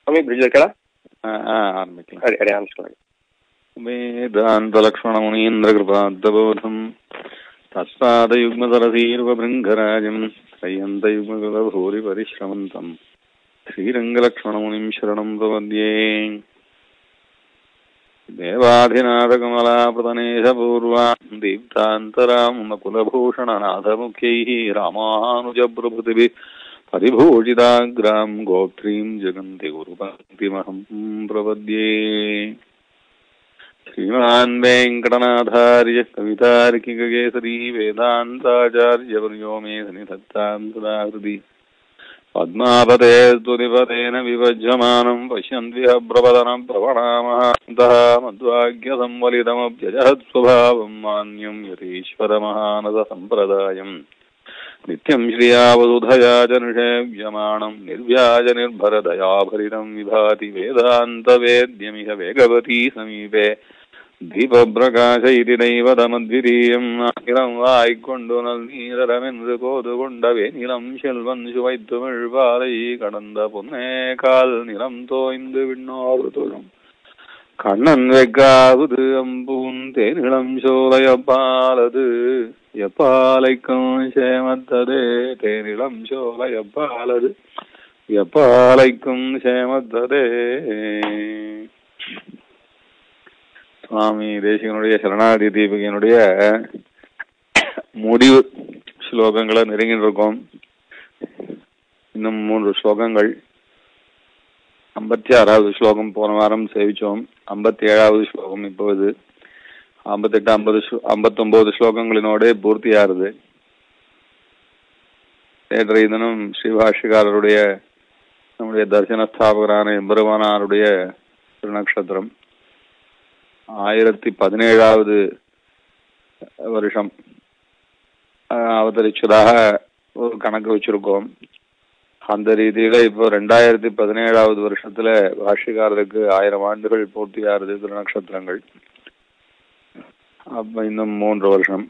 ಸ್ವಾಮಿ bridge ಕೇಳ ஆரம்பிக்கலாம் ಅಡಿ ಅಡಿ ಆನ್ಸ್ಕೊಳ್ಳಿ वेदान्तलक्ष्मणमुनीन्द्रकृपाद्दबोधम् तस्मादयुग्मतरसीर्वभृङ्गराजम् त्रय्यन्तयुग्मगलभूरिपरिश्रमन्तम् श्रीरङ्गलक्ष्मणमुनिम् शरणम् प्रपद्ये देवाधिनाथकमलाप्रतनेशपूर्वाम् दीप्तान्तराम् नकुलभूषणनाथमुख्यैः रामानुजप्रभृतिभिः परिभूषिताग्राम् गोत्रीम् जगन्ति गुरुपङ्क्तिमहम् प्रपद्ये श्रीमान् वेङ्कटनाथार्य कवितार्किककेसरी वेदान्ताचार्यवर्यो मे सन्निधत्ताम् सदा हृदि पद्मापते स्तुतिपतेन विभज्यमानम् पश्यन्त्विह प्रपदनम् प्रवणामहान्तः मद्वाक्यसंवलितमभ्यजहत्स्वभावम् मान्यम् यतीश्वरमहानदसम्प्रदायम् नित्यम् श्रियावसुधया च निषेव्यमाणम् निर्व्याजनिर्भरदयाभरितम् विभाति वेदान्तवेद्यमिह वेगवती समीपे दीपप्रकाश इति दैवतमद्वितीयम् அகிலம் வாய்க்கொண்டு நல்நீரமென்று கோது கொண்டவே நிலம் செல்வன் சுவைத்துமிழ்பாலை கடந்த பொன்னே கால் நிலம் தோய்ந்து விண்ணோர் தொழும் கண்ணன் வெக்காவது அம்பூன் தேனிளம் சோலையப்பாலது எப்பாலைக்கும் சேமத்ததே தேனிளம் சோலையப்பாலது எப்பாலைக்கும் சேமத்ததே சுவாமி தேசிகனுடைய சரணாதி தீபிகனுடைய முடிவு ஸ்லோகங்களை நெருங்கிட்டு இருக்கோம் இன்னும் மூன்று ஸ்லோகங்கள் ஐம்பத்தி ஆறாவது ஸ்லோகம் போன வாரம் சேவிச்சோம் ஐம்பத்தி ஏழாவது ஸ்லோகம் இப்போது ஐம்பத்தெட்டு ஐம்பது ஐம்பத்தொன்பது ஸ்லோகங்களினோட பூர்த்தியாருது நேற்றைய தினம் ஸ்ரீபாஷிகாரருடைய நம்முடைய தரிசனஸ்தாபகரான எம்பெருமானாருடைய திருநக்ஷத்திரம் ஆயிரத்தி பதினேழாவது வருஷம் அவதரிச்சதாக ஒரு கணக்கு வச்சிருக்கோம் அந்த ரீதியில இப்போ ரெண்டாயிரத்தி பதினேழாவது வருஷத்துல பாஷிகாரருக்கு ஆயிரம் ஆண்டுகள் பூர்த்தியாருது திருநக்ஷத்திரங்கள் அப்ப இன்னும் மூன்று வருஷம்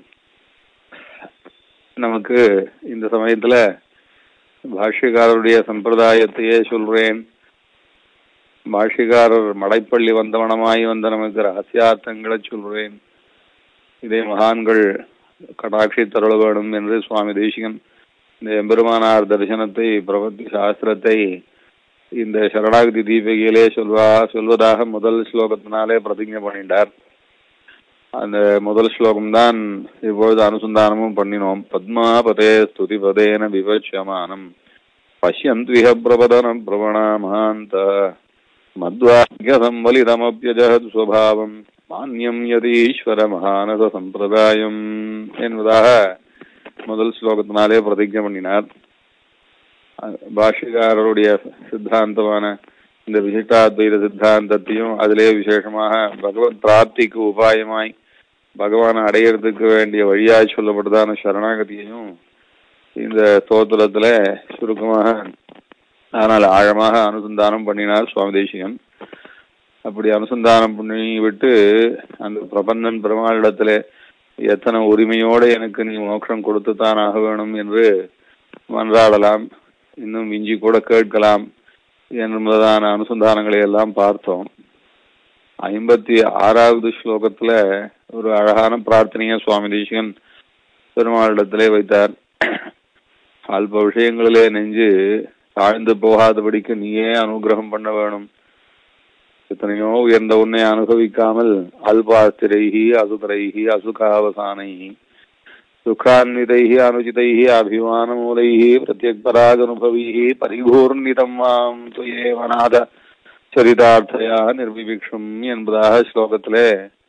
நமக்கு இந்த சமயத்துல பாஷ்யக்காரருடைய சம்பிரதாயத்தையே சொல்றேன் பாஷிகாரர் மலைப்பள்ளி வந்தவனமாய் வந்த நமக்கு ரகசியார்த்தங்களை சொல்றேன் இதை மகான்கள் கடாட்சி தருள வேணும் என்று சுவாமி தேசிகன் இந்த எம்பெருமானார் தரிசனத்தை பிரபத்தி சாஸ்திரத்தை இந்த சரணாகதி தீபிகையிலே சொல்வா சொல்வதாக முதல் ஸ்லோகத்தினாலே பிரதிஜை பண்ணிட்டார் அந்த முதல் ஸ்லோகம் தான் இப்பொழுது அனுசந்தானமும் பண்ணினோம் பத்மாபதே ஸ்துதிபதேன விவட்சமானம் பசியந்த்விஹ பிரபதனம் பிரவணாமாந்த மத்வாக்கியசம்பலிதமப்யஜகத் ஸ்வபாவம் மானியம் யதீஸ்வர மகானத சம்பிரதாயம் என்பதாக முதல் ஸ்லோகத்தினாலே பிரதிஜை பண்ணினார் பாஷிகாரருடைய சித்தாந்தமான இந்த விசிஷ்டாத்வைத சித்தாந்தத்தையும் அதிலே விசேஷமாக பகவத் பிராப்திக்கு உபாயமாய் பகவானை அடையிறதுக்கு வேண்டிய வழியாய் சொல்லப்பட்டதான சரணாகதியையும் இந்த ஸ்தோத்திரத்துல சுருக்கமாக ஆனால் ஆழமாக அனுசந்தானம் பண்ணினார் சுவாமி தேசிகன் அப்படி அனுசந்தானம் பண்ணி விட்டு அந்த பிரபந்தன் பெருமாளிடத்துல எத்தனை உரிமையோட எனக்கு நீ மோட்சம் கொடுத்துத்தான் ஆக வேணும் என்று மன்றாடலாம் இன்னும் இஞ்சி கூட கேட்கலாம் என்பதான அனுசந்தானங்களை எல்லாம் பார்த்தோம் ஐம்பத்தி ஆறாவது ஸ்லோகத்துல ஒரு அழகான பிரார்த்தனைய சுவாமி தேசிகன் பெருமாளிடத்திலே வைத்தார் அல்ப விஷயங்களிலே நெஞ்சு தாழ்ந்து போகாதபடிக்கு நீயே அனுகிரகம் பண்ண வேணும் எத்தனையோ உயர்ந்த உன்னை அனுபவிக்காமல் அல்பாஸ்திரைஹி அசுதரைஹி அசுகாவசானைஹி சுகான்விதைஹி அனுச்சிதைஹி அபிமானமூலைஹி பிரத்யக்பராகனுபவிஹி பரிபூர்ணிதம் மாம் துயேவநாத சரிதார்த்தையா நிர்விபிக்ஷம் என்பதாக ஸ்லோகத்திலே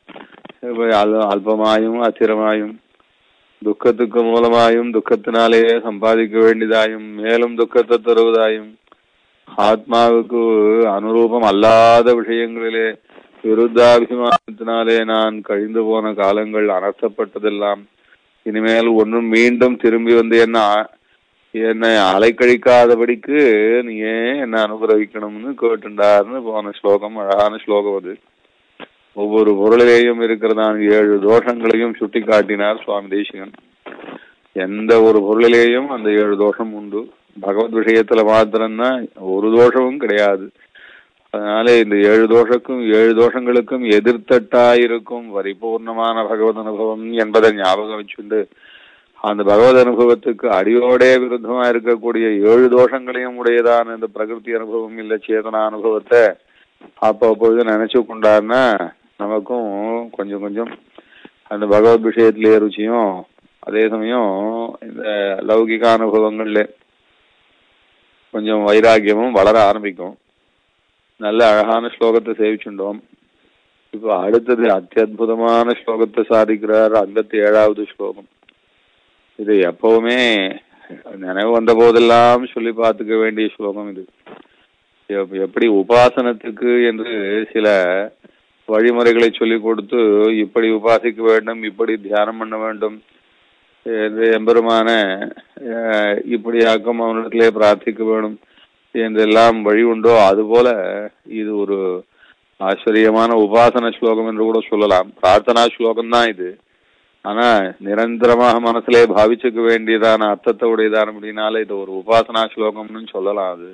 அல்பமாயும் அச்சிரமாயும் துக்கத்துக்கு மூலமாயும் துக்கத்தினாலேயே சம்பாதிக்க வேண்டியதாயும் மேலும் துக்கத்தை தருவதாயும் ஆத்மாவுக்கு அனுரூபம் அல்லாத விஷயங்களிலே விருத்தாபிமானத்தினாலே நான் கழிந்து போன காலங்கள் அனர்த்தப்பட்டதெல்லாம் இனிமேல் ஒன்றும் மீண்டும் திரும்பி வந்து என்ன என்னை அலைக்கழிக்காதபடிக்கு நீயே என்ன அனுகிரகிக்கணும்னு கேட்டுண்டார்னு போன ஸ்லோகம் அழகான ஸ்லோகம் அது ஒவ்வொரு பொருளிலேயும் இருக்கிறதான ஏழு தோஷங்களையும் சுட்டி காட்டினார் சுவாமி தேசிகன் எந்த ஒரு பொருளிலேயும் அந்த ஏழு தோஷம் உண்டு பகவத் விஷயத்துல மாத்திரம்னா ஒரு தோஷமும் கிடையாது அதனால இந்த ஏழு தோஷக்கும் ஏழு தோஷங்களுக்கும் எதிர்த்தட்டாயிருக்கும் பரிபூர்ணமான பகவத் அனுபவம் என்பதை ஞாபகம் வச்சுண்டு அந்த பகவத் அனுபவத்துக்கு அடியோடே விருத்தமா இருக்கக்கூடிய ஏழு தோஷங்களையும் உடையதான இந்த பிரகிருதி அனுபவம் இல்ல சேதனா அனுபவத்தை அப்பப்பொழுது நினைச்சு கொண்டாருன்னா நமக்கும் கொஞ்சம் கொஞ்சம் அந்த பகவத் விஷயத்திலேயே ருச்சியும் அதே சமயம் இந்த லௌகிக அனுபவங்கள்ல கொஞ்சம் வைராகியமும் வளர ஆரம்பிக்கும் நல்ல அழகான ஸ்லோகத்தை சேவிச்சுட்டோம் இப்போ அடுத்தது அத்தியுதமான ஸ்லோகத்தை சாதிக்கிறார் ஐம்பத்தி ஏழாவது ஸ்லோகம் இது எப்பவுமே நினைவு வந்த போதெல்லாம் சொல்லி பார்த்துக்க வேண்டிய ஸ்லோகம் இது எப்- எப்படி உபாசனத்துக்கு என்று சில வழிமுறைகளை சொல்லி கொடுத்து இப்படி உபாசிக்க வேண்டும் இப்படி தியானம் பண்ண வேண்டும் என்று எம்பெருமான அஹ், இப்படி ஆக்கம் அவனிடத்திலே பிரார்த்திக்க வேணும் என்றெல்லாம் வழி உண்டோ அதுபோல இது ஒரு ஆச்சரியமான உபாசன ஸ்லோகம் என்று கூட சொல்லலாம் பிரார்த்தனா ஸ்லோகம் தான் இது ஆனா நிரந்தரமாக மனசுலே பாவிச்சுக்க வேண்டியதான அர்த்தத்தை உடையதான அப்படின்னால இது ஒரு உபாசனா ஸ்லோகம்னு சொல்லலாம் அது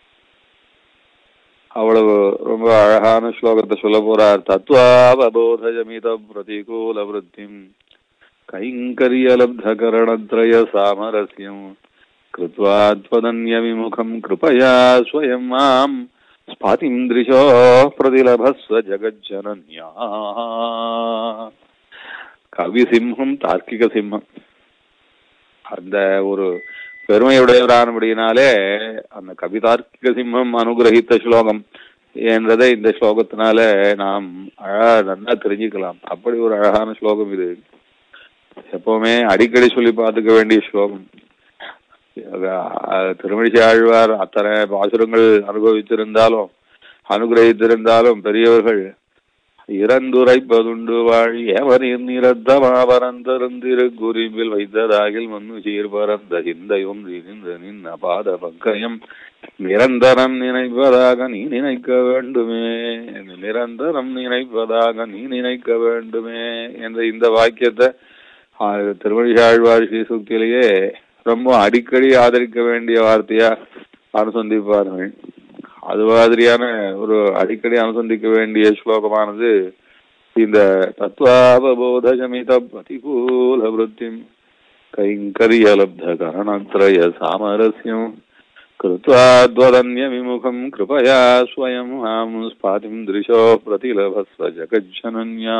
அவ்வளவு ரொம்ப அழகான ஸ்லோகத்தை சொல்ல போறார் தத்வாவபோதஜமித பிரதிகூல விருத்திம் கைங்கரியலப்தகரணத்ரய சாமரஸ்யம் கிருத்வா त्वदन्यविमुखम् कृपया स्वयं माम् स्फातिम् दृशो प्रतिलभस्व ஜகஜ்ஜனன்யா கவிசிம்ஹம் தார்க்கிக சிம்மம் அந்த ஒரு பெருமையுடையவரானபடியினாலே அந்த கவிதார்க்கிக சிம்மம் அனுகிரகித்த ஸ்லோகம் என்றதை இந்த ஸ்லோகத்தினால நாம் அழகா நல்லா தெரிஞ்சுக்கலாம் அப்படி ஒரு அழகான ஸ்லோகம் இது எப்பவுமே அடிக்கடி சொல்லி பார்த்துக்க வேண்டிய ஸ்லோகம் அஹ் திருமணிசை ஆழ்வார் அத்தனை பாசுரங்கள் அனுபவித்திருந்தாலும் அனுகிரகித்திருந்தாலும் பெரியவர்கள் இறந்துரைப்பதுண்டு வாழி எவரின் நிரத்தமாவரந்தருந்திரு குறிம்பில் வைத்ததாகில் மண்ணு சீர் பரந்த சிந்தையும் திரிந்த நின் அபாத பங்கயம் நிரந்தரம் நினைப்பதாக நீ நினைக்க வேண்டுமே நிரந்தரம் நினைப்பதாக நீ நினைக்க வேண்டுமே என்ற இந்த வாக்கியத்தை ஆஹ், திருமணிசாழ்வார் ஸ்ரீசுக்தியிலேயே ரொம்ப அடிக்கடி ஆதரிக்க வேண்டிய வார்த்தையா அனுசந்திப்பார்கள் அது மாதிரியான ஒரு அடிக்கடி அனுசந்திக்க வேண்டிய ஸ்லோகமானது இந்த தத்வாவபோதஜமித பிரதிகூல விருத்திம் கைங்கரியலப்த கரணத்ரய சாமரஸ்யம் கிருத்வாத்வதன்யவிமுகம் கிருபயா ஸ்வயம் மாம் ஸ்பாதிம் திருஷோ பிரதிலபஸ்வ ஜகஜ்ஜனன்யா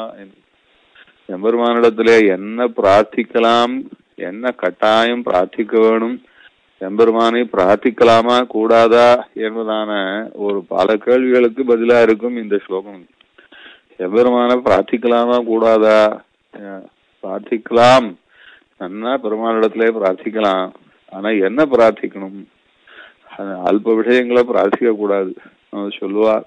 எம்பெருமானிடத்திலே என்ன பிரார்த்திக்கலாம் என்ன கட்டாயம் பிரார்த்திக்க வேணும் எம்பெருமானை பிரார்த்திக்கலாமா கூடாதா என்பதான ஒரு பல கேள்விகளுக்கு பதிலா இருக்கும் இந்த ஸ்லோகம் எம்பெருமான பிரார்த்திக்கலாமா கூடாதா அஹ் பிரார்த்திக்கலாம் நன்னா பெருமானிடத்திலே பிரார்த்திக்கலாம் ஆனா என்ன பிரார்த்திக்கணும் அஹ் அல்ப விஷயங்களை பிரார்த்திக்க கூடாது அவர் சொல்லுவார்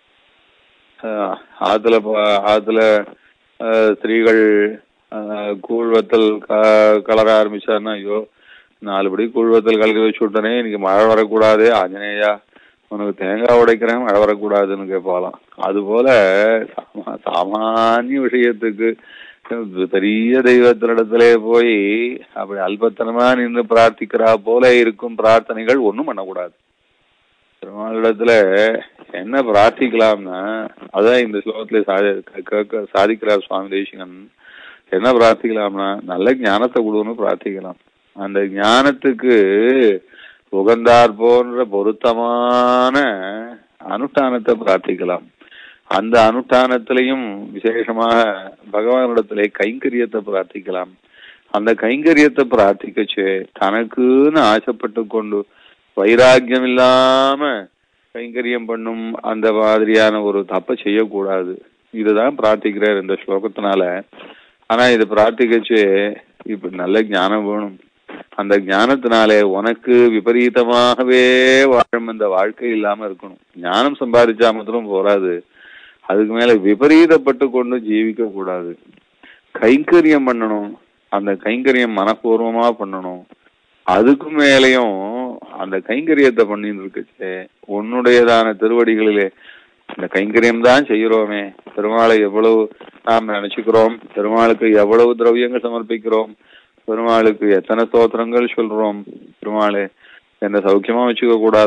அஹ் ஆத்துல ப- ஆத்துல அஹ், ஸ்திரீகள் அஹ், கூழ்வத்தல் க- கலர ஆரம்பிச்சாருன்னா ஐயோ நாலுபடி கூழ்வத்தல் கலக்கி வச்சு விட்டனே இன்னைக்கு மழை வரக்கூடாது ஆஞ்சநேயா உனக்கு தேங்காய் உடைக்கிறேன் மழை வரக்கூடாதுன்னு கேட்பாலாம் அது போல சாமா- சாமானிய விஷயத்துக்கு பெரிய தெய்வத்தினிடத்திலே போய் அப்படி அல்பத்தனமா நின்று பிரார்த்திக்கிறா போல இருக்கும் பிரார்த்தனைகள் ஒண்ணும் பண்ணக்கூடாது பெருமாளிடத்துல என்ன பிரார்த்திக்கலாம்னா அதான் இந்த ஸ்லோகத்துல சாதி- க- கேட்க- சாதிக்கிறார் சுவாமி தேசிகன் என்ன பிரார்த்திக்கலாம்னா நல்ல ஞானத்தை கொடுன்னு பிரார்த்திக்கலாம் அந்த ஞானத்துக்கு உகந்தார் போன்ற பொருத்தமான அனுஷ்டானத்தை பிரார்த்திக்கலாம் அந்த அனுஷ்டானத்திலையும் விசேஷமாக பகவானிடத்திலே கைங்கரியத்தை பிரார்த்திக்கலாம் அந்த கைங்கரியத்தை பிரார்த்திக்கச்சு தனக்குன்னு ஆசைப்பட்டு கொண்டு வைராக்கியம் இல்லாம கைங்கரியம் பண்ணும் அந்த மாதிரியான ஒரு தப்பை செய்யக்கூடாது இதுதான் பிரார்த்திக்கிறார் இந்த ஸ்லோகத்தினால ஆனா இது பிரார்த்திக்கச்சு இப்ப நல்ல ஞானம் வேணும் அந்த ஞானத்தினாலே உனக்கு விபரீதமாகவே வாழும் அந்த வாழ்க்கை இல்லாம இருக்கணும் ஞானம் சம்பாதிச்சா மாத்திரம் போராது அதுக்கு மேல விபரீதப்பட்டு கொண்டு ஜீவிக்க கூடாது கைங்கரியம் பண்ணணும் அந்த கைங்கரியம் மனப்பூர்வமா பண்ணணும் அதுக்கு மேலையும் அந்த கைங்கரியத்தை பண்ணிட்டு இருக்குச்சே உன்னுடையதான திருவடிகளிலே இந்த கைங்கரியம் தான் செய்கிறோமே பெருமாளை எவ்வளவு நாம் நினைச்சுக்கிறோம் பெருமாளுக்கு எவ்வளவு திரவியங்கள் சமர்ப்பிக்கிறோம் பெருமாளுக்கு எத்தனை ஸ்தோத்திரங்கள் சொல்றோம் பெருமாளே என்ன சௌக்கியமா வச்சுக்க கூடாதா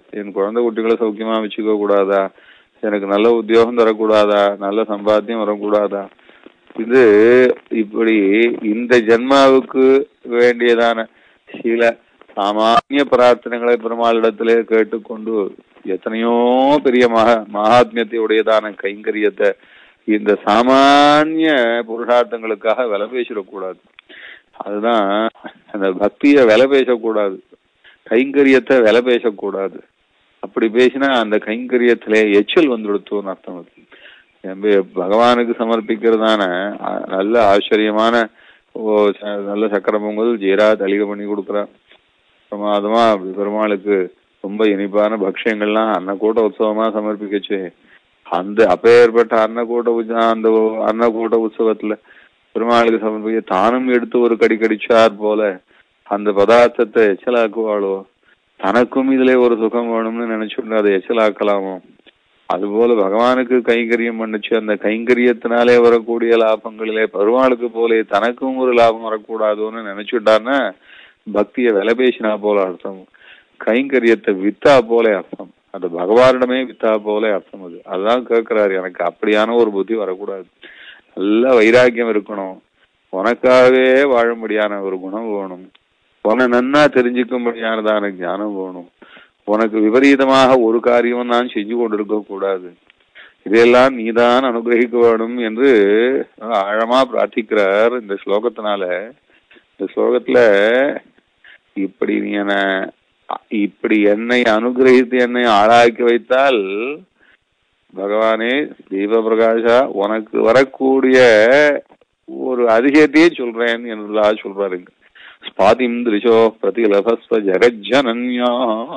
என் குழந்தை குட்டிகளை சௌக்கியமா வச்சுக்க கூடாதா எனக்கு நல்ல உத்தியோகம் தரக்கூடாதா நல்ல சம்பாத்தியம் வரக்கூடாதா இது இப்படி இந்த ஜென்மாவுக்கு வேண்டியதான சில சாமானிய பிரார்த்தனைகளை பெருமாளிடத்திலே கேட்டுக்கொண்டு எத்தனையோ பெரிய மகா மகாத்மியத்தை உடையதான கைங்கரியத்தை இந்த சாமானிய புருஷார்த்தங்களுக்காக விலை பேசிடக்கூடாது அதுதான் அந்த பக்திய விலை பேசக்கூடாது கைங்கரியத்தை விலை பேசக்கூடாது அப்படி பேசினா அந்த கைங்கரியத்திலே எச்சல் வந்துடுத்தோன்னு அர்த்தம் அது எம்பி பகவானுக்கு சமர்ப்பிக்கிறதான அ- நல்ல ஆச்சரியமான ஓ, ச- நல்ல சக்கர பொங்கல் ஜீரா தளிகை பண்ணி கொடுக்குறான் பிரமாதமா அப்படி பெருமாளுக்கு ரொம்ப இனிப்பான பக்ஷங்கள்லாம் அன்னக்கூட்ட உற்சவமா சமர்ப்பிக்கச்சு அந்த அப்பேற்பட்ட அன்னக்கூட்ட உற்ச அந்த ஒ- அன்னக்கூட்ட உற்சவத்துல பெருமாளுக்கு சமர்ப்பிக்க தானும் எடுத்து ஒரு கடி கடிச்சார் போல அந்த பதார்த்தத்தை எச்சலாக்குவாளோ தனக்கும் இதுல ஒரு சுகம் வேணும்னு நினைச்சுட்டு அதை எச்சலாக்கலாமோ அதுபோல பகவானுக்கு கைங்கரியம் பண்ணுச்சு அந்த கைங்கரியத்தினாலே வரக்கூடிய லாபங்களிலே பெருமாளுக்கு போலே தனக்கும் ஒரு லாபம் வரக்கூடாதுன்னு நினைச்சுட்டான்னா பக்தியை விலை பேசினா போல அர்த்தம் கைங்கரியத்தை வித்தா போல அர்த்தம் அது பகவானிடமே வித்தா போல அர்த்தம் அது அதுதான் கேட்கிறாரு எனக்கு அப்படியான ஒரு புத்தி வரக்கூடாது நல்ல வைராக்கியம் இருக்கணும் உனக்காகவே வாழும்படியான ஒரு குணம் வேணும் உன்னை நன்னா தெரிஞ்சுக்கும்படியானதான ஞானம் வேணும் உனக்கு விபரீதமாக ஒரு காரியம் நான் செஞ்சு கொண்டிருக்க கூடாது இதையெல்லாம் நீதான் அனுகிரகிக்க வேணும் என்று ஆழமா பிரார்த்திக்கிறார் இந்த ஸ்லோகத்தினால இந்த ஸ்லோகத்துல இப்படி நீ என்ன இப்படி என்னை அனுகிரகித்து என்னை ஆளாக்கி வைத்தால் பகவானே தீப பிரகாஷா உனக்கு வரக்கூடிய ஒரு அதிசயத்தையே சொல்றேன் என்றுலா சொல்றாருங்க ஸ்பாதிம் திருஷோ பிரதிலபஸ்வ ஜெகஜனன்யா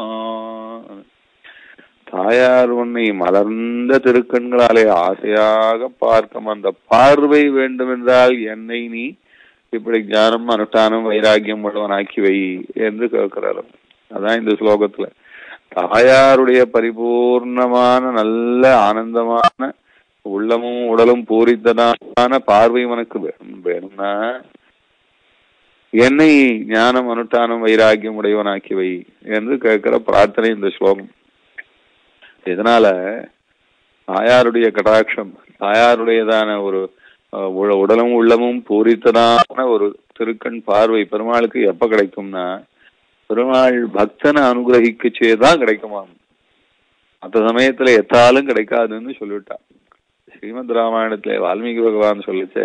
தாயார் உன்னை மலர்ந்த திருக்கண்களாலே ஆசையாக பார்க்கும் அந்த பார்வை வேண்டுமென்றால் என்னை நீ இப்படி ஞானம் அனுஷ்டானம் வைராக்கியம் உள்ளவனாக்கி வை என்று கேட்கிறாரு அதான் இந்த ஸ்லோகத்துல தாயாருடைய பரிபூர்ணமான நல்ல ஆனந்தமான உள்ளமும் உடலும் பூரித்ததான பார்வை உனக்கு வேணும் வேணும்னா என்னை ஞானம் அனுஷ்டானம் வைராக்கியம் உடையவனாக்கி வை என்று கேட்கிற பிரார்த்தனை இந்த ஸ்லோகம் இதனால தாயாருடைய கடாட்சம் தாயாருடையதான ஒரு அஹ், உட- உடலும் உள்ளமும் பூரித்ததான ஒரு திருக்கண் பார்வை பெருமாளுக்கு எப்ப கிடைக்கும்னா பெருமாள் பக்தனை அனுகிரகிக்கச்சேதான் கிடைக்குமாம் அந்த சமயத்துல எத்தாலும் கிடைக்காதுன்னு சொல்லிவிட்டா ஸ்ரீமத் ராமாயணத்துல வால்மீகி பகவான் சொல்லிச்சே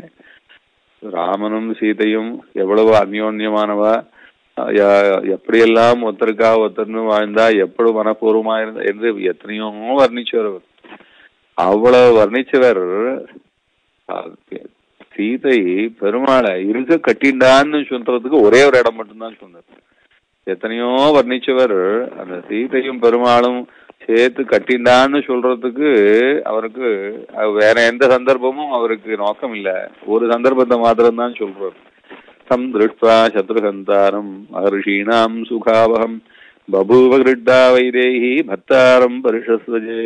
ராமனும் சீதையும் எவ்வளவு அந்யோன்யமானவா அஹ் ய- எப்படியெல்லாம் ஒருத்தருக்கா ஒருத்தர்னு வாழ்ந்தா எப்படி மனப்பூர்வமா இருந்தா என்று எத்தனையோ வர்ணிச்சவர் அவர். அவ்வளவு வர்ணிச்சவர் அஹ் சீதை பெருமாளை இருக்க கட்டிண்டான்னு சொல்றதுக்கு ஒரே ஒரு இடம் மட்டும்தான் சொன்னார் எத்தனையோ வர்ணிச்சவர் அந்த சீதையும் பெருமாளும் சேர்த்து கட்டிண்டான்னு சொல்றதுக்கு அவருக்கு அஹ், வேற எந்த சந்தர்ப்பமும் அவருக்கு நோக்கம் இல்ல ஒரு சந்தர்ப்பத்தை மாத்திரம்தான் சொல்றார் தம் திருஷ்டுவா சத்ருகந்தாரம் மகர்ஷீணாம் சுகாவகம் பபூவ கிருட்டா வைதேகி பக்தாரம் பரிஷஸ்வஜே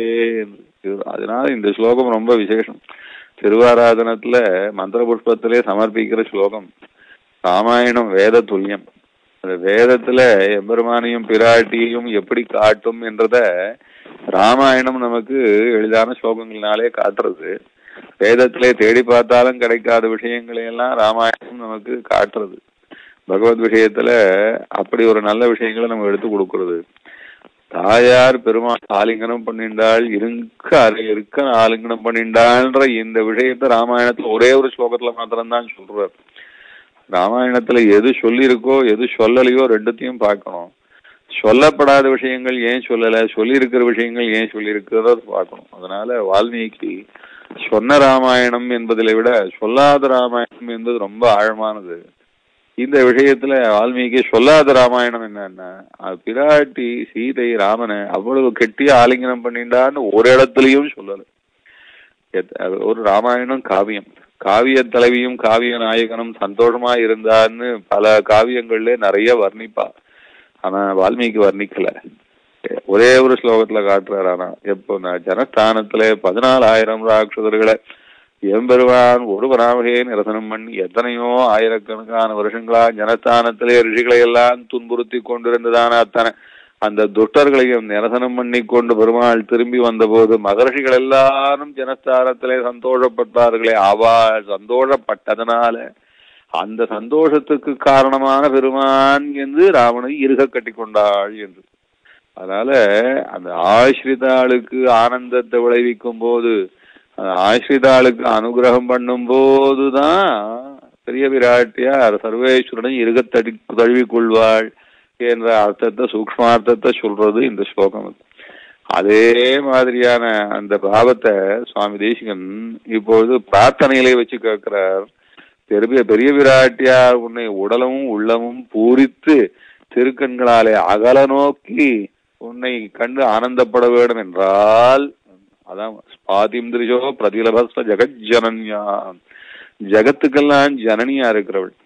அதனால இந்த ஸ்லோகம் ரொம்ப விசேஷம் திருவாராதனத்துல மந்திர புஷ்பத்திலே சமர்ப்பிக்கிற ஸ்லோகம் ராமாயணம் வேத துல்லியம் அந்த வேதத்துல எம்பெருமானையும் பிராட்டியையும் எப்படி காட்டும் என்றத ராமாயணம் நமக்கு எளிதான ஸ்லோகங்கள்னாலே காட்டுறது வேதத்திலே தேடி பார்த்தாலும் கிடைக்காத விஷயங்களை எல்லாம் ராமாயணம் நமக்கு காட்டுறது பகவத் விஷயத்துல அப்படி ஒரு நல்ல விஷயங்களை நம்ம எடுத்து கொடுக்கறது தாயார் பெருமாள் ஆலிங்கனம் பண்ணிண்டாள் இருக்க அரை இருக்க ஆலிங்கனம் பண்ணிண்டாள்ன்ற இந்த விஷயத்தை ராமாயணத்துல ஒரே ஒரு ஸ்லோகத்துல மாத்திரம்தான் சொல்றார் ராமாயணத்துல எது சொல்லியிருக்கோ எது சொல்லலையோ ரெண்டுத்தையும் பார்க்கணும் சொல்லப்படாத விஷயங்கள் ஏன் சொல்லல சொல்லி இருக்கிற விஷயங்கள் ஏன் சொல்லி இருக்கிறத பார்க்கணும் அதனால வால்மீகி சொன்ன ராமாயணம் என்பதை விட சொல்லாத ராமாயணம் என்பது ரொம்ப ஆழமானது இந்த விஷயத்துல வால்மீகி சொல்லாத ராமாயணம் என்னன்னா அது பிராட்டி சீதை ராமனை அவ்வளவு கெட்டிய ஆலிங்கனம் பண்ணிண்டான்னு ஒரு இடத்துலயும் சொல்லல எத்- அது ஒரு ராமாயணம் காவியம் காவிய தலைவியும் காவிய நாயகனும் சந்தோஷமா இருந்தான்னு பல காவியங்கள்ல நிறைய வர்ணிப்பா ஆனா வால்மீகி வர்ணிக்கல ஒரே ஒரு ஸ்லோகத்துல காட்டுறாரு ஆனா எப்போ நான் ஜனஸ்தானத்துல பதினாலாயிரம் ராட்சதர்களை எம்பெருவான் ஒரு பராமகே நிரசனம் பண்ணி எத்தனையோ ஆயிரக்கணக்கான வருஷங்களா ஜனஸ்தானத்திலே ரிஷிகளை எல்லாம் துன்புறுத்தி கொண்டிருந்ததான அத்தனை அந்த துஷ்டர்களையும் நிரசனம் பண்ணி கொண்டு பெருமாள் திரும்பி வந்தபோது மகர்ஷிகள் எல்லாரும் ஜனஸ்தாரத்திலே சந்தோஷப்பட்டார்களே அவள் சந்தோஷப்பட்டதனால அந்த சந்தோஷத்துக்கு காரணமான பெருமான் என்று ராவணை இருக கட்டி கொண்டாள் என்று அதனால அந்த ஆசிரிதாளுக்கு ஆனந்தத்தை விளைவிக்கும் போது அந்த ஆசிரிதாளுக்கு அனுகிரகம் பண்ணும் போதுதான் பெரிய விராட்டியார் சர்வேஸ்வரனை இருக தடி தழுவிக் கொள்வாள் என்ற அர்த்தத்தை சூக்ஷ்மார்த்தத்தை சொல்றது இந்த ஸ்லோகம் அதே மாதிரியான அந்த பாவத்தை சுவாமி தேசிகன் இப்பொழுது பிரார்த்தனையிலே வச்சு கேட்கிறார் பெரிய பெரிய விராட்டியார் உன்னை உடலும் உள்ளமும் பூரித்து திருக்கண்களாலே அகல நோக்கி உன்னை கண்டு ஆனந்தப்பட வேண்டும் என்றால் அதான் ஸ்பாதிந்திரிஜோ பிரதிலபஸ்வ ஜெகஜனன்யா ஜகத்துக்கெல்லாம் ஜனனியா இருக்கிறவள்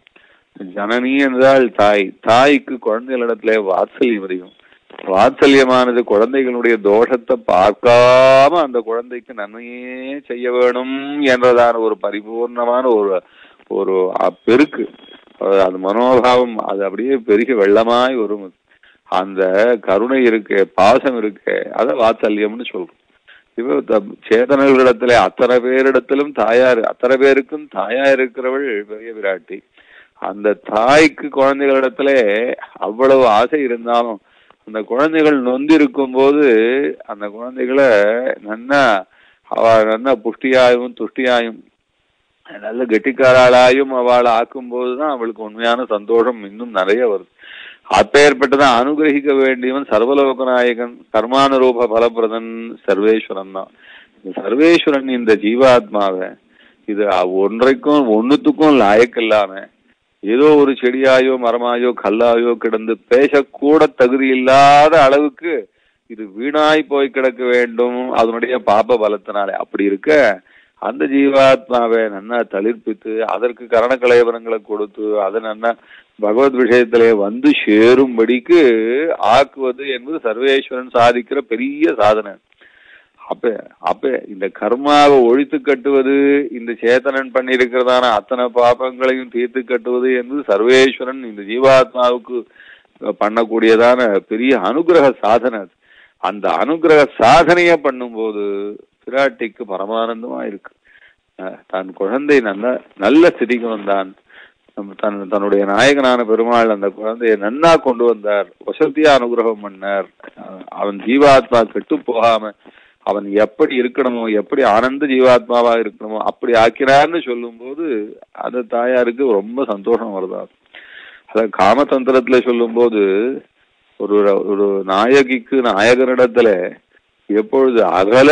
ஜனனி என்றால் தாய் தாய்க்கு குழந்தைகளிடத்துல வாத்சல்யம் அதிகம் வாத்சல்யமானது குழந்தைகளுடைய தோஷத்தை பார்க்காம அந்த குழந்தைக்கு நன்மையே செய்ய வேணும் என்றதான ஒரு பரிபூர்ணமான ஒரு ஒரு பெருக்கு அது மனோபாவம் அது அப்படியே பெருகி வெள்ளமாய் வரும் அந்த கருணை இருக்கு பாசம் இருக்கு அத வாத்சல்யம்னு சொல்றோம் இப்ப சேதனர்களிடத்துல அத்தனை பேரிடத்திலும் தாயார் அத்தனை பேருக்கும் தாயா இருக்கிறவள் பெரிய விராட்டி அந்த தாய்க்கு குழந்தைகளிடத்துல அவ்வளவு ஆசை இருந்தாலும் அந்த குழந்தைகள் நொந்திருக்கும் போது அந்த குழந்தைகளை நன்னா அவ நன்னா புஷ்டியாயும் துஷ்டியாயும் நல்ல கெட்டிக்காராளாயும் அவளை ஆக்கும் போதுதான் அவளுக்கு உண்மையான சந்தோஷம் இன்னும் நிறைய வருது அப்பேற்பட்டதான் அனுகிரகிக்க வேண்டியவன் சர்வலோக நாயகன் கர்மானுரூப பலப்பிரதன் சர்வேஸ்வரன் தான் இந்த சர்வேஸ்வரன் இந்த ஜீவாத்மாவை இது ஒன்றைக்கும் ஒன்னுத்துக்கும் லாயக்கில்லாம ஏதோ ஒரு செடியாயோ மரமாயோ கல்லாயோ கிடந்து பேசக்கூட தகுதி இல்லாத அளவுக்கு இது வீணாய் போய் கிடக்க வேண்டும் அதனுடைய பாப்ப பலத்தினாலே அப்படி இருக்க அந்த ஜீவாத்மாவை நன்னா தளிர்ப்பித்து அதற்கு கரண கலைவரங்களை கொடுத்து அதை நன்னா பகவத் விஷயத்திலே வந்து சேரும்படிக்கு ஆக்குவது என்பது சர்வேஸ்வரன் சாதிக்கிற பெரிய சாதனை அப்ப அப்ப இந்த கர்மாவை ஒழித்து கட்டுவது இந்த சேத்தனன் பண்ணியிருக்கிறதான அத்தனை பாபங்களையும் தீர்த்து கட்டுவது என்பது சர்வேஸ்வரன் இந்த ஜீவாத்மாவுக்கு பண்ணக்கூடியதான பெரிய அனுகிரக சாதனை அந்த அனுகிரக சாதனைய பண்ணும்போது பிராட்டிக்கு பரமானந்தமா இருக்கு தன் குழந்தை நல்ல நல்ல ஸ்திதிக்கு வந்தான் தன் தன்னுடைய நாயகனான பெருமாள் அந்த குழந்தையை நன்னா கொண்டு வந்தார் வசதியா அனுகிரகம் பண்ணார் அவன் ஜீவாத்மா கெட்டு போகாம அவன் எப்படி இருக்கணுமோ எப்படி ஆனந்த ஜீவாத்மாவா இருக்கணுமோ அப்படி ஆக்கிறார்னு சொல்லும் போது அந்த தாயாருக்கு ரொம்ப சந்தோஷம் வருதா அத காமதந்திரத்துல சொல்லும் போது ஒரு ஒரு நாயகிக்கு நாயகனிடத்துல எப்பொழுது அகல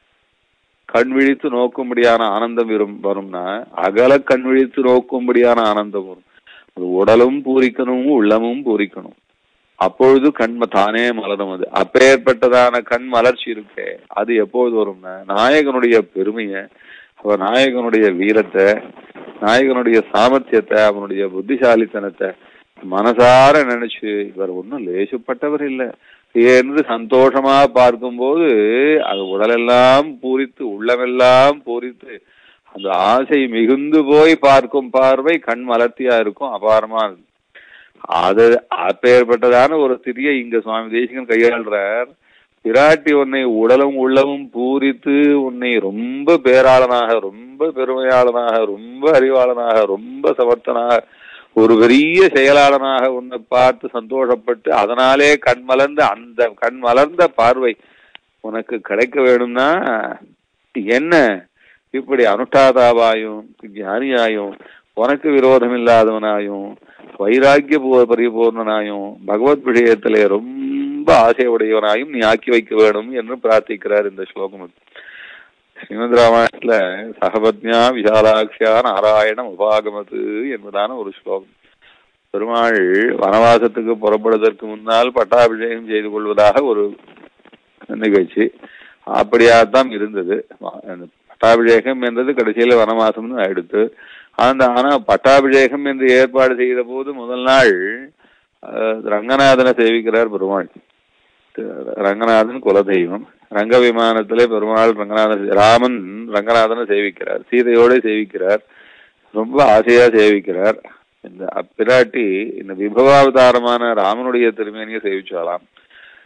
கண் விழித்து நோக்கும்படியான ஆனந்தம் வரும் வரும்னா அகல கண் விழித்து நோக்கும்படியான ஆனந்தம் வரும் அது உடலும் பூரிக்கணும் உள்ளமும் பூரிக்கணும் அப்பொழுது கண் தானே மலரும் அது அப்பேற்பட்டதான கண் மலர்ச்சி இருக்கே அது எப்பொழுது வரும்னா நாயகனுடைய பெருமைய அவன் நாயகனுடைய வீரத்தை நாயகனுடைய சாமர்த்தியத்தை அவனுடைய புத்திசாலித்தனத்தை மனசார நினைச்சு இவர் ஒன்றும் லேசுப்பட்டவர் இல்லை என்று சந்தோஷமா பார்க்கும்போது அது உடலெல்லாம் பூரித்து உள்ளமெல்லாம் பூரித்து அந்த ஆசை மிகுந்து போய் பார்க்கும் பார்வை கண் மலர்த்தியா இருக்கும் அபாரமா இருக்கும் அது அப்பேற்பட்டதான ஒரு திரிய இங்க சுவாமி தேசிகன் கையாளுறார் பிராட்டி உன்னை உடலும் உள்ளமும் பூரித்து உன்னை ரொம்ப பேராளனாக ரொம்ப பெருமையாளனாக ரொம்ப அறிவாளனாக ரொம்ப சமர்த்தனாக ஒரு பெரிய செயலாளனாக உன்னை பார்த்து சந்தோஷப்பட்டு அதனாலே கண் மலர்ந்த அந்த கண் மலர்ந்த பார்வை உனக்கு கிடைக்க வேணும்னா என்ன இப்படி அனுஷ்டாதாவாயும் ஞானியாயும் உனக்கு விரோதம் இல்லாதவனாயும் வைராக்கிய பரிபூர்ணனாயும் பகவத் விஷயத்திலே ரொம்ப ஆசை உடையவனாயும் நீ ஆக்கி வைக்க வேணும் என்று பிரார்த்திக்கிறார் இந்த ஸ்லோகம் ஸ்ரீமத் ராமாயணத்துல சகபத்யா விசாலாட்சியா நாராயணம் உபாகமது என்பதான ஒரு ஸ்லோகம் பெருமாள் வனவாசத்துக்கு புறப்படுவதற்கு முன்னால் பட்டாபிஷேகம் செய்து கொள்வதாக ஒரு நிகழ்ச்சி அப்படியாத்தான் இருந்தது பட்டாபிஷேகம் என்றது கடைசியில வனவாசம்னு ஆயிடுத்து அந்த ஆனா பட்டாபிஷேகம் என்று ஏற்பாடு செய்த போது முதல் நாள் ரங்கநாதனை சேவிக்கிறார் பெருமாள் ரங்கநாதன் குலதெய்வம் ரங்க விமானத்திலே பெருமாள் ரங்கநாதன் ராமன் ரங்கநாதனை சேவிக்கிறார் சீதையோட சேவிக்கிறார் ரொம்ப ஆசையா சேவிக்கிறார் இந்த பிராட்டி இந்த விபவாவதாரமான ராமனுடைய திருமேனியை சேவிச்சாலாம்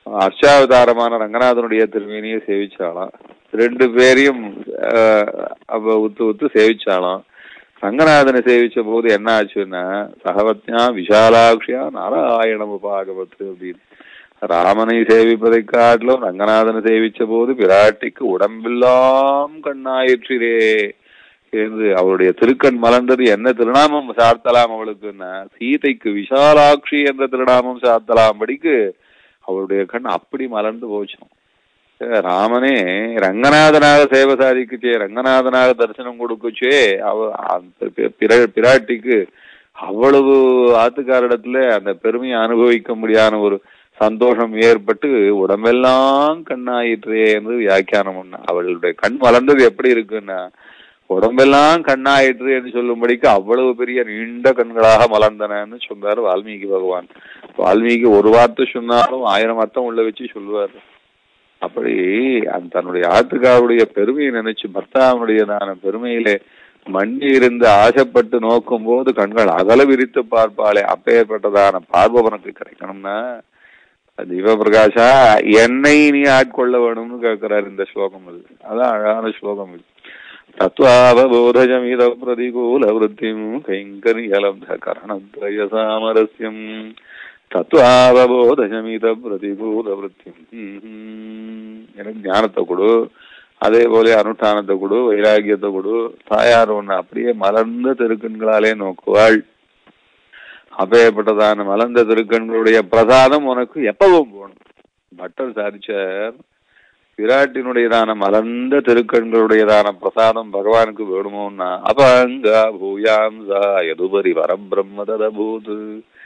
அர்ச்சாவதாரமான ரங்கநாதனுடைய திருமேனியை சேவிச்சாலாம் ரெண்டு பேரையும் ஆஹ், அவ உத்து உத்து சேவிச்சாலாம் ரங்கநாதனை சேவிச்ச போது என்ன ஆச்சுன்னா சகவத்யா விஷாலாட்சியா நாராயணம் உபாகவத்து அப்படின்னு ராமனை சேவிப்பதை காட்டிலும் ரங்கநாதனை சேவிச்ச போது பிராட்டிக்கு உடம்பெல்லாம் கண்ணாயிற்றிரே என்று அவருடைய திருக்கண் மலர்ந்தது என்ன திருநாமம் சாத்தலாம் அவளுக்குன்னா சீதைக்கு விஷாலாட்சி என்ற திருநாமம் சாத்தலாம் படிக்கு அவருடைய கண் அப்படி மலர்ந்து போச்சோம் ராமனே ரங்கநாதனாக சேவை சாதிக்குச்சே ரங்கநாதனாக தரிசனம் கொடுக்குச்சே அவ அந்த பி- பிர- பிராட்டிக்கு அவ்வளவு ஆத்துக்காரிடத்துல அந்த பெருமையை அனுபவிக்க முடியாத ஒரு சந்தோஷம் ஏற்பட்டு உடம்பெல்லாம் கண்ணாயிற்றே என்று வியாக்கியானம் பண்ண அவளுடைய கண் வளர்ந்தது எப்படி இருக்குன்னா உடம்பெல்லாம் கண்ணாயிற்று என்று சொல்லும்படிக்கு அவ்வளவு பெரிய நீண்ட கண்களாக மலர்ந்தனன்னு சொன்னார் வால்மீகி பகவான் வால்மீகி ஒரு வார்த்தை சொன்னாலும் ஆயிரம் அர்த்தம் உள்ள வச்சு சொல்லுவார் அப்படி அந்த தன்னுடைய ஆத்துக்காருடைய பெருமையை நினைச்சு பர்த்தாவனுடையதான பெருமையிலே மண்டி இருந்து ஆசைப்பட்டு நோக்கும் போது கண்கள் அகல விரித்து பார்ப்பாளே அப்பேற்பட்டதான பார்வவனுக்கு கிடைக்கணும்னா தீபபிரகாஷா என்னை நீ ஆட்கொள்ள வேணும்னு கேட்கிறார் இந்த ஸ்லோகம் இது அதான் அழகான ஸ்லோகம் இது தத்வாவபோதஜமித பிரதிகூல விருத்திம் கைங்கரியலப்த கரணத்ரய சாமரஸ்யம் தத்வாவபோதஜமித பிரதிகூல விருத்திம் எனக்கு ஞானத்தை கொடு அதே போல அனுஷ்டானத்தை கொடு வைராகியத்தை கொடு தாயார் ஒண்ணு அப்படியே மலர்ந்த திருக்கண்களாலே நோக்குவாள் அப்பேற்பட்டதான மலர்ந்த திருக்கண்களுடைய பிரசாதம் உனக்கு எப்பவும் போகணும் பட்டர் சாதிச்சார் விராட்டினுடையதான மலர்ந்த திருக்கண்களுடையதான பிரசாதம் பகவானுக்கு வேணுமோன்னா அபங்கா பூயாம் சா எதுபரி வரம் பிரம்ம ததபூது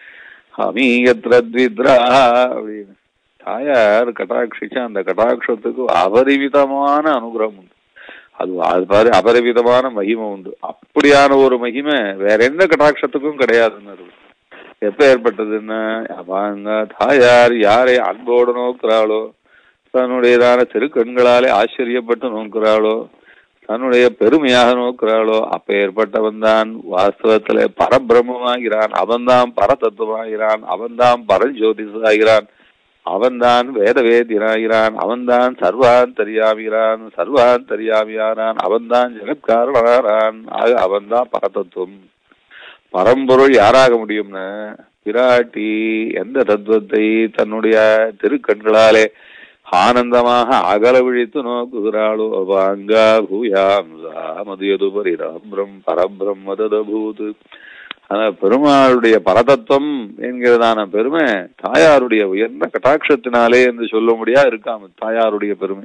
அமீயத்ரத்வித்ரா அப்படின்னு தாயார் கட்டாட்சிச்ச அந்த கட்டாட்சத்துக்கு அபரிமிதமான அனுகிரகம் உண்டு அது அது பாரு அபரிமிதமான மகிமை உண்டு அப்படியான ஒரு மகிமை வேற எந்த கட்டாட்சத்துக்கும் கிடையாதுன்னு இருக்கு. எப்ப ஏற்பட்டதுன்னா அவங்க தாயார் யாரை அன்போடு நோக்குறாளோ தன்னுடையதான திருக்கண்களாலே ஆச்சரியப்பட்டு நோக்குறாளோ தன்னுடைய பெருமையாக நோக்குறாளோ அப்ப ஏற்பட்டவன் தான் வாஸ்தவத்துல பரபிரம்மமாகிறான் அவன்தான் பரதத்துவமாகிறான் அவன்தான் பரஞ்சோதிஷாகிறான் அவன்தான் வேத வேதியனாகிறான் அவன்தான் சர்வாந்தரியாமிகிறான் சர்வாந்தரியாமியானான் அவன்தான் ஜெகத்காரணாரான் ஆக அவன்தான் பரதத்துவம் பரம்பொருள் யாராக முடியும்னா பிராட்டி எந்த தத்துவத்தை தன்னுடைய திருக்கண்களாலே ஆனந்தமாக அகல விழித்து நோக்குகிறாளோ அவாங்கா பூயாம் மதியது பரிராம்பிரம் பரபிரம் மததபூது ஆனா பெருமாளுடைய பரதத்துவம் என்கிறதான பெருமை தாயாருடைய உயர்ந்த கட்டாட்சத்தினாலே என்று சொல்ல முடியா இருக்காம தாயாருடைய பெருமை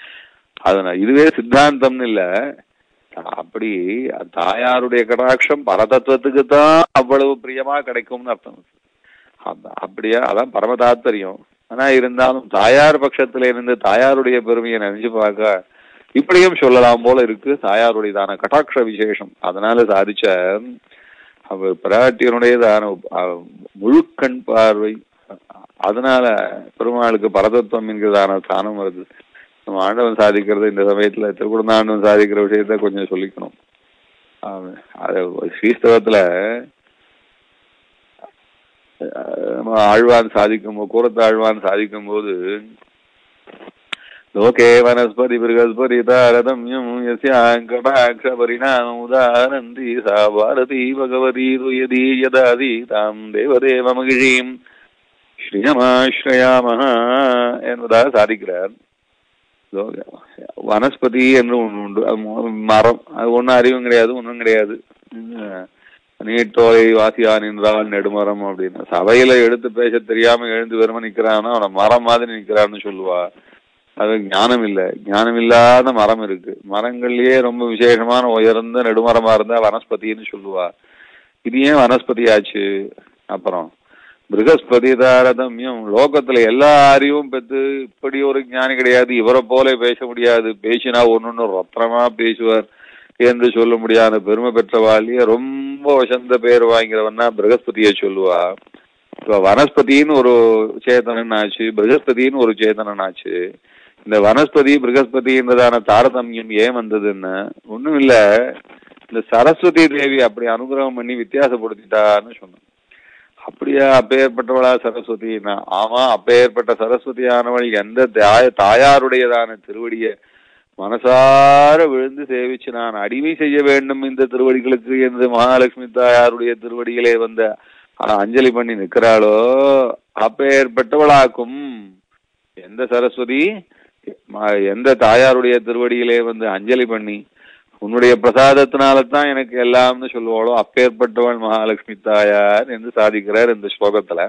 அதனால இதுவே சித்தாந்தம்னு இல்ல அப்படி தாயாருடைய கடாட்சம் பரதத்துவத்துக்கு தான் அவ்வளவு பிரியமா கிடைக்கும்னு அர்த்தம் அந்த அப்படியா அதான் பரம தாத்பரியம் ஆனா இருந்தாலும் தாயார் பட்சத்துல இருந்து தாயாருடைய பெருமையை நினைச்சு பார்க்க இப்படியும் சொல்லலாம் போல இருக்கு தாயாருடையதான கட்டாட்ச விசேஷம் அதனால சாதிச்ச அவர் பிராட்டியனுடையதான அஹ், முழுக்கண் பார்வை அதனால பெருமாளுக்கு பரதத்துவம் என்கிறதான ஸ்தானம் வருது நம்ம ஆண்டவன் சாதிக்கிறது இந்த சமயத்துல திருக்குறந்தாண்டவன் சாதிக்கிற விஷயத்த கொஞ்சம் சொல்லிக்கணும் ஆமா. அது ஸ்ரீஸ்தவத்துல அஹ், நம்ம ஆழ்வான் சாதிக்கும் போது கூரத்து ஆழ்வான் சாதிக்கும் போது லோகே வனஸ்பதி பிருகஸ்பதி தாரதம்யம் யஸ்யாங்கடாட்ச பரிணாமம் உதாரந்தி சா பாரதி பகவதி துயதி யதாதி தாம் தேவதேவ மகிழீம் ஸ்ரீயமாஸ்ரயாமஹ என்பதாக சாதிக்கிறார் லோக- வனஸ்பதி என்று ஒன்று உண்டு அது ம- மரம் அது ஒன்றும் அறிவும் கிடையாது ஒன்றும் கிடையாது உம், நீட்டோலை வாசியா நின்றால் நெடுமரம் அப்படின்னு சபையில எடுத்து பேச தெரியாம எழுந்து வெறும நிக்கிறான்னா அவன மரம் மாதிரி நிக்கிறான்னு சொல்லுவா அது ஞானம் இல்ல ஞானம் இல்லாத மரம் இருக்கு மரங்கள்லயே ரொம்ப விசேஷமான உயர்ந்த நெடுமரமா இருந்தா வனஸ்பதின்னு சொல்லுவா இது ஏன் வனஸ்பதி ஆச்சு அப்புறம் பிருகஸ்பதி தாரதமியம் லோகத்துல எல்லா அறிவும் பெற்று இப்படி ஒரு ஞானி கிடையாது இவரை போல பேச முடியாது பேசினா ஒன்னொன்னு ரத்னமா பேசுவார் என்று சொல்ல முடியாத பெருமை பெற்றவாளிய ரொம்ப வசந்த பேர் வாங்கிறவன்னா பிருகஸ்பதியை சொல்லுவா இப்ப வனஸ்பதின்னு ஒரு சேதனன் ஆச்சு பிருகஸ்பதின்னு ஒரு சேதனன் ஆச்சு இந்த வனஸ்பதி பிருகஸ்பதின்றதான தாரதமியம் ஏன் வந்ததுன்னு ஒண்ணும் இல்ல இந்த சரஸ்வதி தேவி அப்படி அனுகிரகம் பண்ணி வித்தியாசப்படுத்திட்டான்னு சொன்னேன் அப்படியா அப்பேற்பட்டவளா சரஸ்வதினா ஆமா அப்பேற்பட்ட சரஸ்வதியானவள் எந்த தாய தாயாருடையதான திருவடிய மனசார விழுந்து சேவிச்சு நான் அடிமை செய்ய வேண்டும் இந்த திருவடிகளுக்கு என்று மகாலட்சுமி தாயாருடைய திருவடிகளே வந்த அஹ், அஞ்சலி பண்ணி நிற்கிறாளோ அப்பேற்பட்டவளாக்கும் எந்த சரஸ்வதி ம- எந்த தாயாருடைய திருவடியிலே வந்து அஞ்சலி பண்ணி உன்னுடைய பிரசாதத்தினால தான் எனக்கு எல்லாம்னு சொல்லுவாளோ அப்பேற்பட்டவள் மகாலட்சுமி தாயார் என்று சாதிக்கிறார் இந்த ஸ்லோகத்துல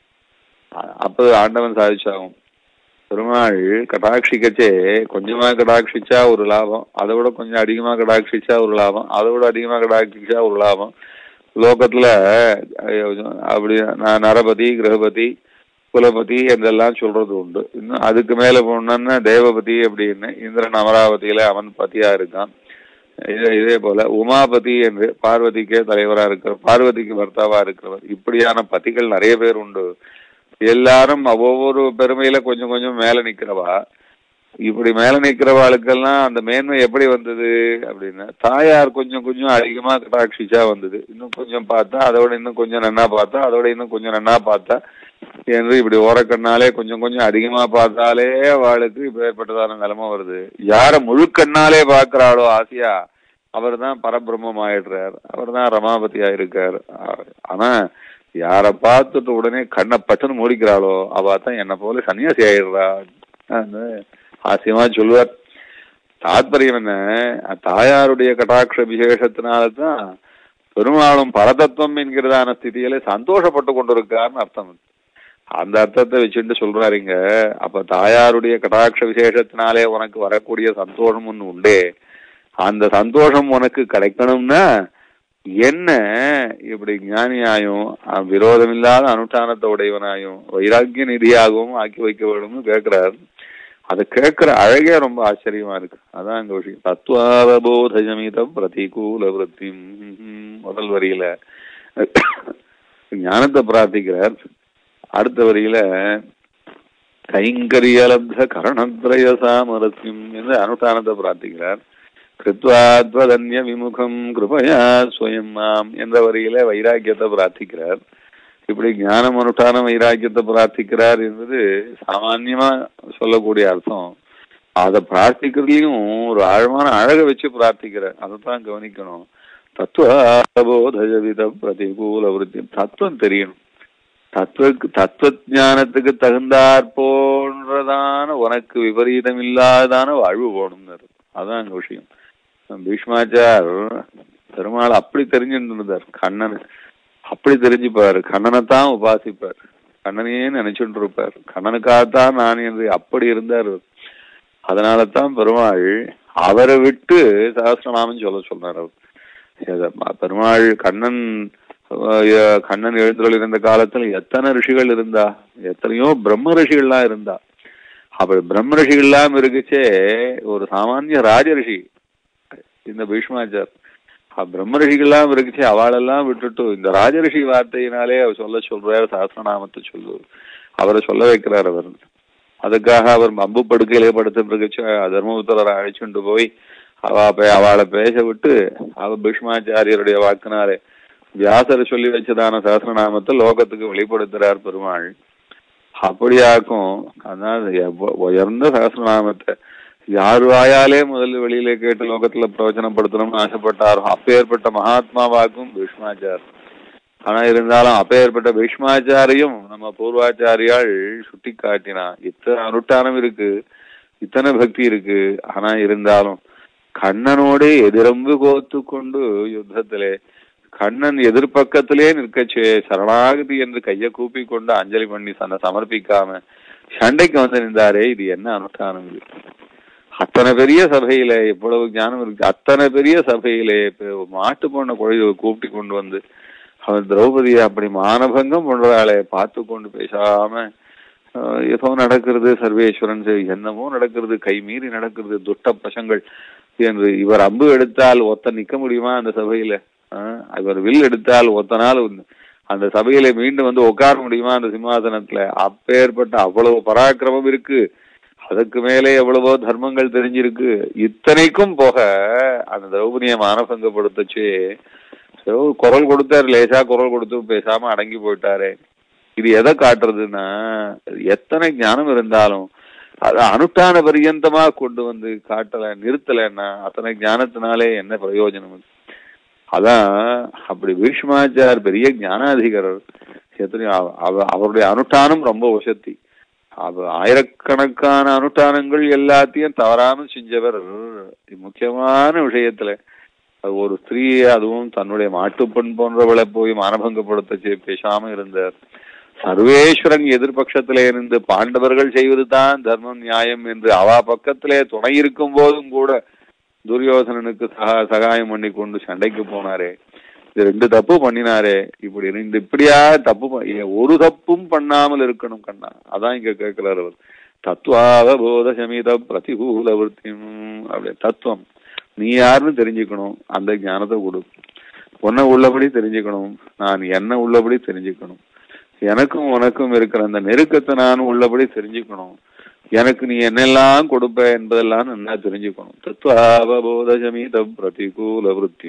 அ- அப்ப ஆண்டவன் சாதிச்சாகும் பெருமாள் கடாட்சிக்கச்சே கொஞ்சமா கடாட்சிச்சா ஒரு லாபம் அதை விட கொஞ்சம் அதிகமா கடாட்சிச்சா ஒரு லாபம் அதை விட அதிகமா கடாட்சிச்சா ஒரு லாபம் லோகத்துல ஐயோ, அப்படி நான் நரபதி கிரகபதி குலபதி என்றெல்லாம் சொல்றது உண்டு இன்னும் அதுக்கு மேல போனோம்னா தேவபதி அப்படின்னு இந்திரன் அமராவதியில அவன் பதியா இருக்கான் இதே இதே போல உமாபதி என்று பார்வதிக்கே தலைவரா இருக்கிற பார்வதிக்கு பர்த்தாவா இருக்கிறவர் இப்படியான பதிகள் நிறைய பேர் உண்டு எல்லாரும் ஒவ்வொரு பெருமையில கொஞ்சம் கொஞ்சம் மேல நிக்கிறவா இப்படி மேல நிக்கிறவாளுக்கெல்லாம் அந்த மேன்மை எப்படி வந்தது அப்படின்னா தாயார் கொஞ்சம் கொஞ்சம் அதிகமா கடாட்சிச்சா வந்தது இன்னும் கொஞ்சம் பார்த்தா அதோட இன்னும் கொஞ்சம் நன்னா பார்த்தா அதோட இன்னும் கொஞ்சம் நன்னா பார்த்தா என்று இப்படி ஓரக்கண்ணாலே கொஞ்சம் கொஞ்சம் அதிகமா பார்த்தாலே அவளுக்கு இப்ப ஏற்பட்டதான நிலைமை வருது யார முழு கண்ணாலே பாக்குறாளோ ஆசையா அவர் தான் பரபிரம்மம் ஆயிடுறார் அவர் தான் ரமாபதியா இருக்கார் ஆனா யார பார்த்துட்டு உடனே கண்ணை பச்சன்னு மூடிக்கிறாளோ அவ தான் என்ன போல சன்னியாசி ஆயிடுறா அந்த ஆசியமா சொல்லுவார் தாத்பரியம் என்ன தாயாருடைய கட்டாட்ச விசேஷத்தினால்தான் பெருமாளும் பரதத்துவம் என்கிறதான ஸ்திதியில சந்தோஷப்பட்டு கொண்டிருக்காருன்னு அர்த்தம் அந்த அர்த்தத்தை வச்சுட்டு சொல்றாருங்க அப்ப தாயாருடைய கட்டாட்ச விசேஷத்தினாலே உனக்கு வரக்கூடிய சந்தோஷம் ஒண்ணு உண்டே அந்த சந்தோஷம் உனக்கு கிடைக்கணும்னா என்ன இப்படி ஞானியாயும் அஹ், விரோதமில்லாத அனுஷ்டானத்தை உடையவனாயும் வைராக்கிய நிதியாகவும் ஆக்கி வைக்க வேணும்னு கேட்கிறார் அதை கேட்கிற அழகே ரொம்ப ஆச்சரியமா இருக்கு அதான் இந்த விஷயம் தத்துவாவபோதஜமிதம் பிரதிகூல விருத்தி முதல் வரியில ஞானத்தை பிரார்த்திக்கிறார் அடுத்த வரியில கைங்கரியலப்த கரணத்ரய சாமரஸ்யம் என்று அனுஷ்டானத்தை பிரார்த்திக்கிறார் கிருத்வாத்வதன்ய விமுகம் கிருபயா ஸ்வயம் மாம் என்ற வரியில வைராக்கியத்தை பிரார்த்திக்கிறார் இப்படி ஞானம் அனுஷ்டானம் வைராக்கியத்தை பிரார்த்திக்கிறார் என்பது சாமான்யமா சொல்லக்கூடிய அர்த்தம் அதை பிரார்த்திக்கிறதுலயும் ஒரு ஆழமான அழகை வச்சு பிரார்த்திக்கிறார் அதைத்தான் கவனிக்கணும் தத்துவபோதவித பிரதிகூல விருத்தி தத்துவம் தெரியணும் தத்துவ தத்துவ ஞானத்துக்கு தகுந்தாற் போன்றதான உனக்கு விபரீதம் இல்லாதான வாழ்வு போகணும்னு அதான் அங்க விஷயம் பீஷ்மாச்சார் பெருமாள் அப்படி தெரிஞ்சுட்டு கண்ணன் அப்படி தெரிஞ்சுப்பாரு கண்ணனைத்தான் உபாசிப்பார் கண்ணனையே நினைச்சுட்டு இருப்பார் கண்ணனுக்காகத்தான் நான் என்று அப்படி இருந்தார் அதனால தான் பெருமாள் அவரை விட்டு சகசிரநாமம் சொல்ல சொன்னார் அவர் இத ம- பெருமாள் கண்ணன் அஹ், கண்ணன் எழுந்தருள் இருந்த காலத்துல எத்தனை ரிஷிகள் இருந்தா எத்தனையோ பிரம்ம ரிஷிகள்லாம் இருந்தா அப்ப பிரம்ம ரிஷிகள்லாம் இருக்குச்சே ஒரு சாமானிய ராஜ ரிஷி இந்த பீஷ்மாச்சார் அஹ், பிரம்ம ரிஷிகள்லாம் இருக்குச்சே அவளெல்லாம் விட்டுட்டு இந்த ராஜரிஷி வார்த்தையினாலே அவர் சொல்ல சொல்றாரு சகசிரநாமத்தை சொல்லு அவரை சொல்ல வைக்கிறார் அவர் அதுக்காக அவர் அம்பு படுக்கையிலே படுத்து இருக்குச்சு தர்மபுத்திரரை அழைச்சுண்டு போய் அவ பே- அவளை பேச விட்டு அவ பீஷ்மாச்சாரியருடைய வாக்குனாலே வியாசர் சொல்லி வச்சதான சகசிரநாமத்தை லோகத்துக்கு வெளிப்படுத்துறார் பெருமாள் அப்படியாக்கும் அதான் எவ்வ- உயர்ந்த சகசிரநாமத்தை யார் வாயாலே முதல்ல வெளியில கேட்டு லோகத்துல பிரவச்சனப்படுத்தணும்னு ஆசைப்பட்டாரோ அப்பேற்பட்ட மகாத்மாவாக்கும் பீஷ்மாச்சார் ஆனா இருந்தாலும் அப்பேற்பட்ட பீஷ்மாச்சாரியும் நம்ம பூர்வாச்சாரியால் சுட்டி காட்டினா இத்தனை அனுஷ்டானம் இருக்கு இத்தனை பக்தி இருக்கு ஆனா இருந்தாலும் கண்ணனோடு எதிரம்பு கோத்து கொண்டு யுத்தத்திலே கண்ணன் எதிர்பக்கத்திலே நிற்கச்சே சரணாகதி என்று கையை கூப்பி கொண்டு அஞ்சலி பண்ணி தன்னை சமர்ப்பிக்காம சண்டைக்கு வந்து நின்றாரே இது என்ன அனுஷ்டானம் இது அத்தனை பெரிய சபையில எவ்வளவு ஞானம் இருக்கு அத்தனை பெரிய சபையிலே இப்ப மாட்டு பொண்ணை குழந்தை கூப்பிட்டு கொண்டு வந்து அவன் திரௌபதியை அப்படி மானபங்கம் பண்றாளே பார்த்து கொண்டு பேசாம ஆஹ், ஏதோ நடக்கிறது சர்வேஸ்வரன் செய்- என்னமோ நடக்கிறது கை மீறி நடக்கிறது துஷ்ட பசங்கள் என்று இவர் அம்பு எடுத்தால் ஒத்த நிக்க முடியுமா அந்த சபையில ஆஹ், இவர் வில் எடுத்தால் ஒத்த நாள் வந்து- அந்த சபையில மீண்டும் வந்து உட்கார முடியுமா அந்த சிம்மாசனத்துல அப்பேற்பட்ட அவ்வளவு பராக்கிரமம் இருக்கு அதுக்கு மேலே எவ்வளவோ தர்மங்கள் தெரிஞ்சிருக்கு இத்தனைக்கும் போக அந்த திரௌபதியை மானபங்கப்படுத்தச்சு ஏதோ ஒரு குரல் கொடுத்தாரு லேசா குரல் கொடுத்து பேசாம அடங்கி போயிட்டாரே இது எதை காட்டுறதுன்னா எத்தனை ஞானம் இருந்தாலும் அது அனுஷ்டான பரியந்தமா கொண்டு வந்து காட்டல நிறுத்தலைன்னா அத்தனை ஞானத்தினாலே என்ன பிரயோஜனம் அதான் அப்படி பீஷ்மாச்சார் பெரிய ஞானாதிகாரர் எத்தனையோ அவ- அவ- அவருடைய அனுஷ்டானம் ரொம்ப வசத்தி அவ ஆயிரக்கணக்கான அனுஷ்டானங்கள் எல்லாத்தையும் தவறாம செஞ்சவர் முக்கியமான விஷயத்துல அது ஒரு ஸ்திரீ அதுவும் தன்னுடைய மாட்டுப்பெண் போன்றவளை போய் மானபங்கப்படுத்த செ- பேசாம இருந்தார் சர்வேஸ்வரன் எதிர்பட்சத்திலே இருந்து பாண்டவர்கள் செய்வதுதான் தர்மம் நியாயம் என்று அவ பக்கத்திலே துணை இருக்கும் போதும் கூட துரியோதனனுக்கு சகா சகாயம் பண்ணி கொண்டு சண்டைக்கு போனாரே இது ரெண்டு தப்பு பண்ணினாரே இப்படி ரெண்டு இப்படியா தப்பு ப- ஏ, ஒரு தப்பும் பண்ணாமல் இருக்கணும் கண்ணா அதான் இங்க கேட்கிறார் அவர் தத்துவாவபோத சமீத பிரதிகூல விருத்தியும் அப்படி தத்துவம் நீ யாருன்னு தெரிஞ்சுக்கணும் அந்த ஞானத்தை கொடு உன்னை உள்ளபடி தெரிஞ்சுக்கணும் நான் என்ன உள்ளபடி தெரிஞ்சுக்கணும் எனக்கும் உனக்கும் இருக்கிற அந்த நெருக்கத்தை நான் உள்ளபடி தெரிஞ்சுக்கணும் எனக்கு நீ என்னெல்லாம் கொடுப்ப என்பதெல்லாம் நல்லா தெரிஞ்சுக்கணும் தத்துவாவபோத சமீத பிரதிகூல விருத்தி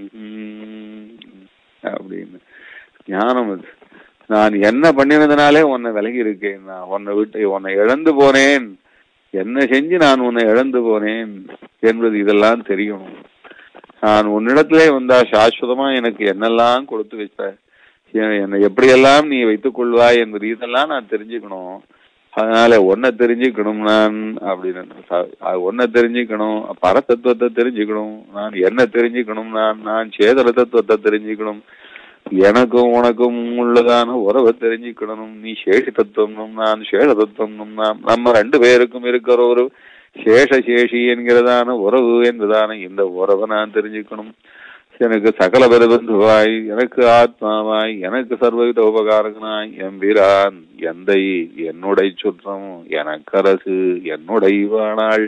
அப்படின்னு ஞானம் இது நான் என்ன பண்ணினதுனாலே உன்னை விலகி இருக்கேன் நான் உன்னை விட்டு உன்னை இழந்து போனேன் என்ன செஞ்சு நான் உன்னை இழந்து போனேன் என்பது இதெல்லாம் தெரியணும் நான் உன்னிடத்திலே வந்தா சாஸ்வதமா எனக்கு என்னெல்லாம் கொடுத்து வைப்ப எ- என்னை எப்படியெல்லாம் நீ வைத்துக் கொள்வாய் என்பது இதெல்லாம் நான் தெரிஞ்சுக்கணும் அதனால ஒன்ன தெரிஞ்சுக்கணும் நான் அப்படின்னு ச- அ- ஒன்ன தெரிஞ்சுக்கணும் பரதத்துவத்தை தெரிஞ்சுக்கணும் நான் என்ன தெரிஞ்சுக்கணும் நான் நான் சேதன தத்துவத்தை தெரிஞ்சுக்கணும் எனக்கும் உனக்கும் உள்ளதான உறவை தெரிஞ்சுக்கணும் நீ சேஷி தத்துவம் நான் சேஷ தத்துவம் நாம் நம்ம ரெண்டு பேருக்கும் இருக்கிற ஒரு சேஷ சேஷி என்கிறதான உறவு என்பதான இந்த உறவை நான் தெரிஞ்சுக்கணும் எனக்கு சகல பெருபந்துவாய் எனக்கு ஆத்மாவாய் எனக்கு சர்வவித உபகாரகனாய் எம்பிரான் எந்தை என்னுடைய சுற்றம் எனக்கரசு என்னுடைய வாணாள்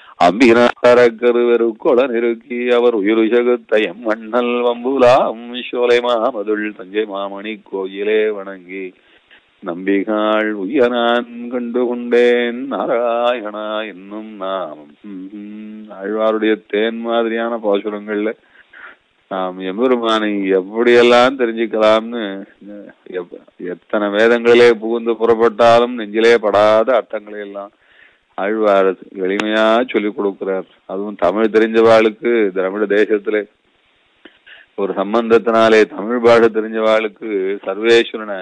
அம்பினாரக்கருவரு கொல நெருக்கி அவர் உயிருசகுத்த எம் மண்ணல் வம்புலாம் சோலை மாமதுள் தஞ்சை மாமணி கோயிலே வணங்கி நம்பிகாள் உய்ய நான் கண்டு கொண்டேன் நாராயணா என்னும் நாமம் ம்ஹும். ஆழ்வாருடைய தேன் மாதிரியான பாசுரங்கள்ல நாம் எம்பெருமானை எப்படியெல்லாம் தெரிஞ்சுக்கலாம்னு எப்- எத்தனை வேதங்களிலே புகுந்து புறப்பட்டாலும் நெஞ்சிலே படாத அர்த்தங்களை எல்லாம் ஆழ்வார் எளிமையா சொல்லிக் கொடுக்கிறார் அதுவும் தமிழ் தெரிஞ்சவாளுக்கு திராவிட தேசத்திலே ஒரு சம்பந்தத்தினாலே தமிழ் பாஷை தெரிஞ்சவாளுக்கு சர்வேஸ்வரனை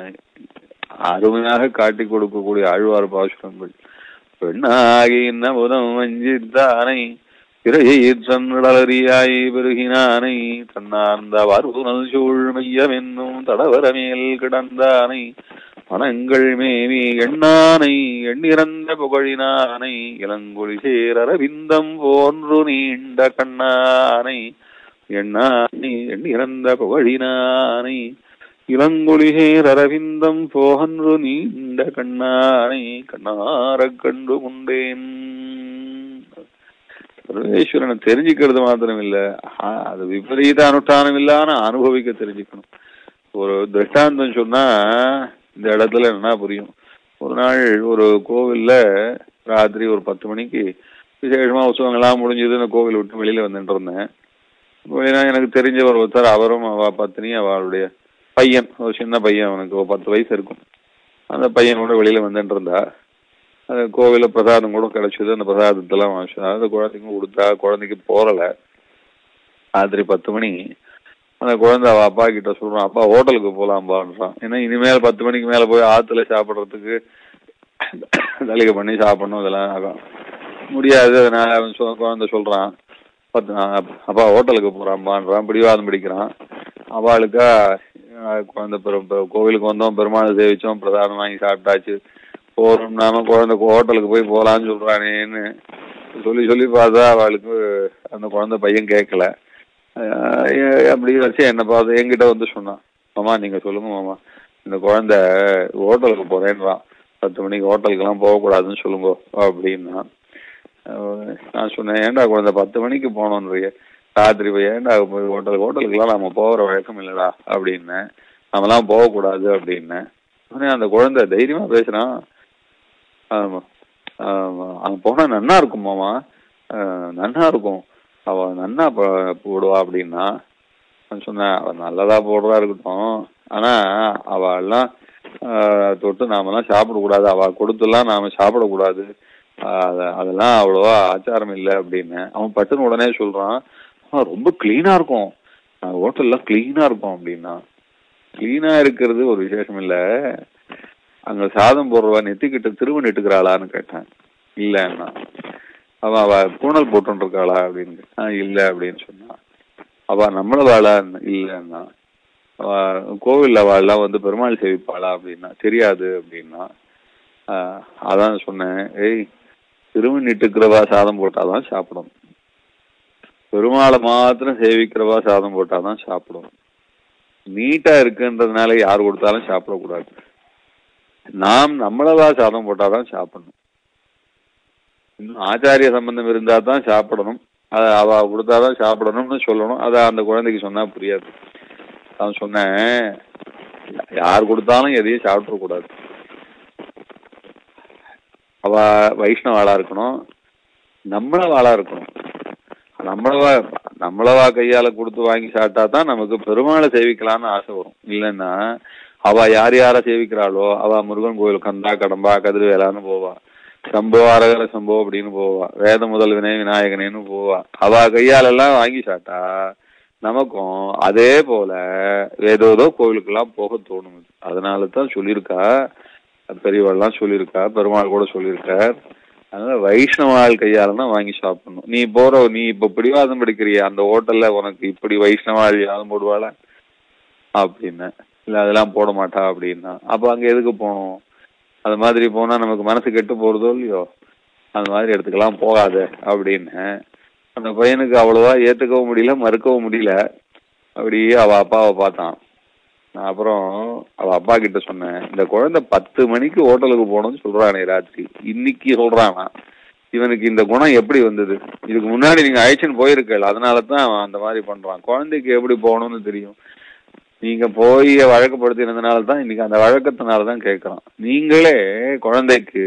அருமையாக காட்டி கொடுக்கக்கூடிய ஆழ்வார் பாசுரங்கள் பெண்ணாகி நமுதம் வஞ்சித்தானை பிறையீற்றன் நிழலறியாய் பெருகினானை தன்னார்ந்த வருணல் சூழ் மையம் என்னும் தடவரமேல் கிடந்தானை மனங்கள் மேவி எண்ணானை எண்ணிறந்த புகழினானை இளங்குழி சேர் அரவிந்தம் போன்று நீண்ட கண்ணானை எண்ணானை எண்ணிறந்த புகழினானை இளங்கொழிகேர் அரவிந்தம் போகன்று நீண்ட கண்ணானை கண்ணாரக் கண்டு கொண்டேன் சர்வேஸ்வரனை தெரிஞ்சுக்கிறது மாத்திரம் இல்ல ஆ, அது விபரீத அனுஷ்டானம் இல்லாம அனுபவிக்க தெரிஞ்சுக்கணும் ஒரு திருஷ்டாந்தம் சொன்னா இந்த இடத்துல என்ன புரியும் ஒரு நாள் ஒரு கோவில்ல ராத்திரி ஒரு பத்து மணிக்கு விசேஷமா உற்சவங்கள்லாம் முடிஞ்சதுன்னு கோவில் விட்டு வெளியில வந்துட்டு இருந்தேன் வெளியில எனக்கு தெரிஞ்சவர் ஒருத்தர் அவரும் அவ பத்னி அவளுடைய பையன் ஒரு சின்ன பையன் அவனுக்கு ஒரு பத்து வயசு இருக்கும் அந்த பையனோட வெளியில வந்துட்டு இருந்தா அந்த கோவில பிரசாதம் கூட கிடைச்சது அந்த பிரசாதத்தெல்லாம் வாங்கிச்சா அந்த குழந்தைங்க கொடுத்தா குழந்தைக்கு போறல ராத்திரி பத்து மணி அந்த குழந்தை அவ அப்பா கிட்ட சொல்றான் அப்பா ஹோட்டலுக்கு போலாம்பான்றான் ஏன்னா இனிமேல் பத்து மணிக்கு மேல போய் ஆத்துல சாப்பிடுறதுக்கு தலிகை பண்ணி சாப்பிடணும் இதெல்லாம் ஆகும். முடியாது அதனால அவன் சொ- குழந்தை சொல்றான் பத்து அப்- அப்பா ஹோட்டலுக்கு போறான்பான்றான் பிடிவாதம் பிடிக்கிறான் அவளுக்கா அஹ், குழந்தை பெரும் பெரும் கோவிலுக்கு வந்தோம் பெருமாள் சேவிச்சோம் பிரசாதம் வாங்கி சாப்பிட்டாச்சு போறோம் நாம குழந்தை ஹோட்டலுக்கு போய் போலான்னு சொல்றானேன்னு சொல்லி சொல்லி பார்த்தா அவளுக்கு அந்த குழந்தை பையன் கேட்கல அஹ் ஏ- அப்படி வச்சு என்ன பார்த்து என்கிட்ட வந்து சொன்னான் மாமா நீங்க சொல்லுங்க மாமா இந்த குழந்தை ஹோட்டலுக்கு போறேன்றான் பத்து மணிக்கு ஹோட்டலுக்கெல்லாம் போகக்கூடாதுன்னு சொல்லுங்க அப்படின்னா அஹ் நான் சொன்னேன் ஏன்டா குழந்தை பத்து மணிக்கு போனோன்றிய ராத்திரி போய் ஏன்டா போய் ஹோட்டலுக்கு ஹோட்டலுக்குலாம் நம்ம போகிற வழக்கம் இல்லடா அப்படின்னேன் நம்மலாம் போகக்கூடாது அப்படின்னேன் உடனே அந்த குழந்தை தைரியமா பேசுறான் ஆமா ஆமா அங்க போனா நன்னா இருக்கும் மாமா அஹ் நன்னா இருக்கும் அவ நன்னா ப- போடுவா அப்படின்னா நான் சொன்னேன் அவ நல்லதா போடுறதா இருக்கட்டும் ஆனா அவ எல்லாம் ஆஹ், தொட்டு நாமெல்லாம் சாப்பிடக்கூடாது அவ கொடுத்துலாம் நாம சாப்பிடக்கூடாது ஆஹ், அத- அதெல்லாம் அவ்வளவா ஆச்சாரம் இல்லை அப்படின்னு அவன் பட்டுன்னு உடனே சொல்றான் "ஆ, ரொம்ப கிளீனா இருக்கும் ஹோட்டல்ல கிளீனா இருக்கும் அப்படின்னா கிளீனா இருக்கிறது ஒரு விசேஷம் இல்ல அங்க சாதம் போடுறவா நெத்திக்கிட்ட திரும்ப நெட்டுக்கிறாளான்னு கேட்டேன் இல்லன்னா அவ அவ பூனல் போட்டு இருக்காளா அப்படின்னு ஆ இல்ல அப்படின்னு சொன்னா அவ நம்மள வாழா இல்லன்னா அவ கோவில்ல வாழலாம் வந்து பெருமாள் சேவிப்பாளா அப்படின்னா தெரியாது அப்படின்னா ஆ, அதான் சொன்னேன் ஏய் திரும்ப நிட்டுக்கிறவா சாதம் போட்டாதான் சாப்பிடணும் பெருமாளை மாத்திரம் சேவிக்கிறவா சாதம் போட்டாதான் சாப்பிடணும் நீட்டா இருக்குன்றதுனால யார் கொடுத்தாலும் சாப்பிடக்கூடாது நாம் நம்மளவா சாதம் போட்டாதான் சாப்பிடணும் இன்னும் ஆச்சாரிய சம்பந்தம் இருந்தா தான் சாப்பிடணும் அது அவ கொடுத்தாதான் சாப்பிடணும்னு சொல்லணும் அத அந்த குழந்தைக்கு சொன்னா புரியாது அவன் சொன்னேன் யார் கொடுத்தாலும் எதையும் சாப்பிட கூடாது அவ வைஷ்ணவாளா இருக்கணும் நம்மளவாளா இருக்கணும் நம்மளவா நம்மளவா கையால கொடுத்து வாங்கி சாப்பிட்டா தான் நமக்கு பெருமாளை சேவிக்கலாம்னு ஆசை வரும் இல்லைன்னா அவ யார் யார சேவிக்கிறாளோ அவ முருகன் கோயில் கந்தா கடம்பா கதிர்வேலான்னு போவா சம்போ அரகர சம்போ அப்படின்னு போவா வேத முதல் வினை விநாயகனேன்னு போவா அவ கையால எல்லாம் வாங்கி சாப்பிட்டா நமக்கும் அதே போல ஏதோதோ கோவிலுக்கெல்லாம் போக தோணும் அதனால தான் சொல்லியிருக்கா பெரியவாள்லாம் சொல்லியிருக்கா பெருமாள் கூட சொல்லியிருக்கார் அதனால வைஷ்ணவாள் கையால தான் வாங்கி சாப்பிடணும் நீ போற நீ இப்ப பிடிவாதம் படிக்கிறிய அந்த ஹோட்டல்ல உனக்கு இப்படி வைஷ்ணவாள் யாரும் போடுவாளா அப்படின்னு இல்ல அதெல்லாம் போட மாட்டா அப்படின்னா அப்ப அங்க எதுக்கு போகணும் அது மாதிரி போனா நமக்கு மனசு கெட்டு போறதோ இல்லையோ அந்த மாதிரி இடத்துக்கெல்லாம் போகாத அப்படின்னு அந்த பையனுக்கு அவ்வளவா ஏத்துக்கவும் முடியல மறுக்கவும் முடியல அப்படியே அவ அப்பாவை பார்த்தான் நான் அப்புறம் அவ அப்பா கிட்ட சொன்னேன் இந்த குழந்தை பத்து மணிக்கு ஹோட்டலுக்கு போகணும்னு சொல்றானே ராத்திரி இன்னைக்கு சொல்றானா இவனுக்கு இந்த குணம் எப்படி வந்தது இதுக்கு முன்னாடி நீங்க அழைச்சின்னு போயிருக்கல அதனால தான் அவன் அந்த மாதிரி பண்றான் குழந்தைக்கு எப்படி போகணும்னு தெரியும் நீங்க போய் வழக்கப்படுத்தினதுனால தான் இன்னைக்கு அந்த வழக்கத்தினால தான் கேட்கறான் நீங்களே குழந்தைக்கு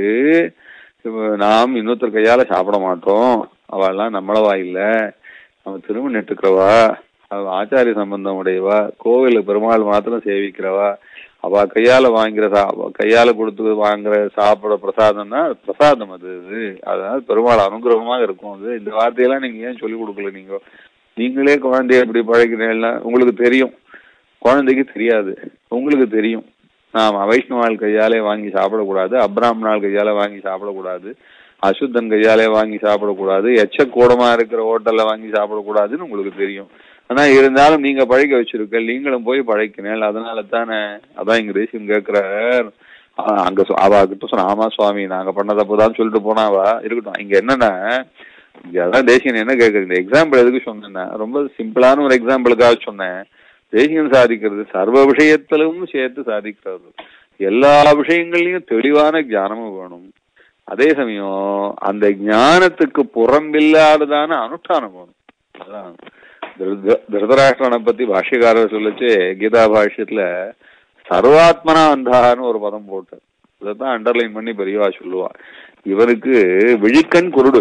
இப்ப நாம் இன்னொருத்தர் கையால சாப்பிட மாட்டோம் அவெல்லாம் நம்மளவா இல்ல அவன் திரும்ப நெட்டுக்கிறவா அவ ஆச்சாரிய சம்பந்தம் உடையவா கோவில பெருமாள் மாத்திரம் சேவிக்கிறவா அவ கையால வாங்குற சா அவ கையால கொடுத்து வாங்குற சாப்பிட பிரசாதம்னா பிரசாதம் அது இது அதனால பெருமாள் அனுகிரகமாக இருக்கும் அது இந்த வார்த்தையெல்லாம் நீங்க ஏன் சொல்லி கொடுக்கல நீங்க நீங்களே குழந்தைய எப்படி பழகிறீங்கன்னா உங்களுக்கு தெரியும் குழந்தைக்கு தெரியாது உங்களுக்கு தெரியும் நாம வைஷ்ணவாள் கையாலே வாங்கி சாப்பிடக்கூடாது அப்ராஹ்மணால் கையால வாங்கி சாப்பிடக்கூடாது அசுத்தன் கையாலே வாங்கி சாப்பிடக்கூடாது எச்சக்கூடமா இருக்கிற ஹோட்டல்ல வாங்கி சாப்பிடக்கூடாதுன்னு உங்களுக்கு தெரியும் ஆனா இருந்தாலும் நீங்க பழக்க வச்சிருக்க நீங்களும் போய் பழக்கினேன் அதனால தானே அதான் இங்க தேசியம் கேக்குறார் ஆஹ் அங்க சொ- அவ கிட்ட சொன்ன ஆமா சுவாமி நாங்க பண்ண தப்புதான் சொல்லிட்டு போனாவா இருக்கட்டும் இங்க என்னன்னா இங்க அதான் தேசியன் என்ன கேக்குறது இந்த எக்ஸாம்பிள் எதுக்கு சொன்னேன்னா ரொம்ப சிம்பிளான ஒரு எக்ஸாம்பிளுக்காக சொன்னேன் தேசியம் சாதிக்கிறது சர்வ விஷயத்திலும் சேர்த்து சாதிக்கிறது எல்லா விஷயங்கள்லயும் தெளிவான ஞானமும் வேணும் அதே சமயம் அந்த ஞானத்துக்கு புறம்பில்லாததான அனுஷ்டானம் வேணும் அதான் திருத- திருதராஷ்டிரனை பத்தி பாஷ்யக்காரர் சொல்லுச்சு கீதா பாஷ்யத்துல சர்வாத்மனா அந்தான்னு ஒரு பதம் போட்டார் இதைத்தான் அண்டர்லைன் பண்ணி பெரியவா சொல்லுவா இவருக்கு விழிக்கண் குருடு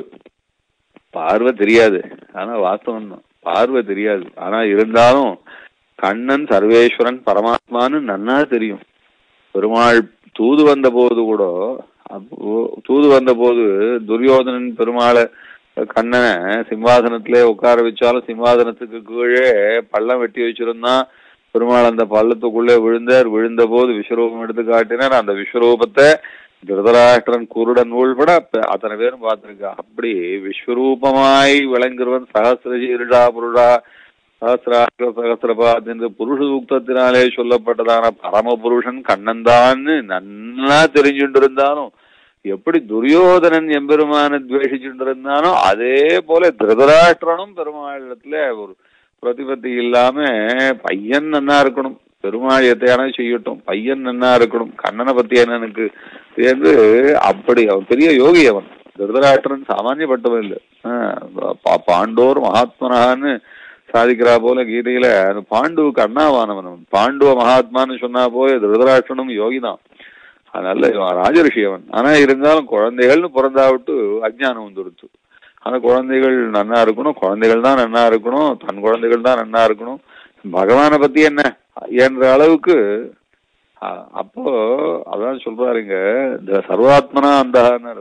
பார்வை தெரியாது ஆனா வாஸ்தவம் தான் பார்வை தெரியாது ஆனா இருந்தாலும் கண்ணன் சர்வேஸ்வரன் பரமாத்மான்னு நன்னா தெரியும் பெருமாள் தூது வந்த போது கூட அப்போ தூது வந்த போது துரியோதனன் பெருமாளை கண்ணனை சிம்மாசனத்திலே உட்கார வச்சாலும் சிம்மாசனத்துக்கு கீழே பள்ளம் வெட்டி வச்சிருந்தான் பெருமாள் அந்த பள்ளத்துக்குள்ளே விழுந்தார் விழுந்த போது விஸ்வரூபம் எடுத்து காட்டினார் அந்த விஸ்வரூபத்தை திருதராஷ்டிரன் குருடன் உள்பட ப- அத்தனை பேரும் பார்த்திருக்கா அப்படி விஸ்வரூபமாய் விளங்குறவன் சகசிரஜீருடா புருடா சகசிராக சகசிரபாத் என்று புருஷ சூக்தத்தினாலே சொல்லப்பட்டதான பரம புருஷன் கண்ணன்தான்னு நன்னா தெரிஞ்சுட்டு இருந்தாலும் எப்படி துரியோதனன் எம்பெருமான துவேஷிச்சுட்டு இருந்தானோ அதே போல திருதராஷ்டிரனும் பெருமாளத்துல ஒரு பிரதிபத்தி இல்லாம பையன் நன்னா இருக்கணும் பெருமாள் எத்தையான செய்யட்டும் பையன் நன்னா இருக்கணும் கண்ணனை பத்தி என்னனுக்கு என்று அப்படி அவன் பெரிய யோகி அவன் திருதராஷ்டிரன் சாமானியப்பட்டவன் இல்லை பா- பாண்டோர் மகாத்மனான்னு சாதிக்கிறா போல கீதையில அந்த பாண்டுவுக்கு அண்ணாவானவன் அவன். பாண்டுவ மகாத்மான்னு சொன்னா போய் திருதராஷ்டிரனும் யோகிதான் அதனால இவன் ராஜரிஷி அவன் ஆனா இருந்தாலும் குழந்தைகள்னு பிறந்தா விட்டு அஜ்ஞானம் வந்துடுத்து ஆனா குழந்தைகள் நன்னா இருக்கணும் குழந்தைகள் தான் நன்னா இருக்கணும் தன் குழந்தைகள் தான் நன்னா இருக்கணும் பகவானை பத்தி என்ன என்ற அளவுக்கு அ- அப்போ அதான் சொல்றாருங்க இந்த சர்வாத்மனா அந்த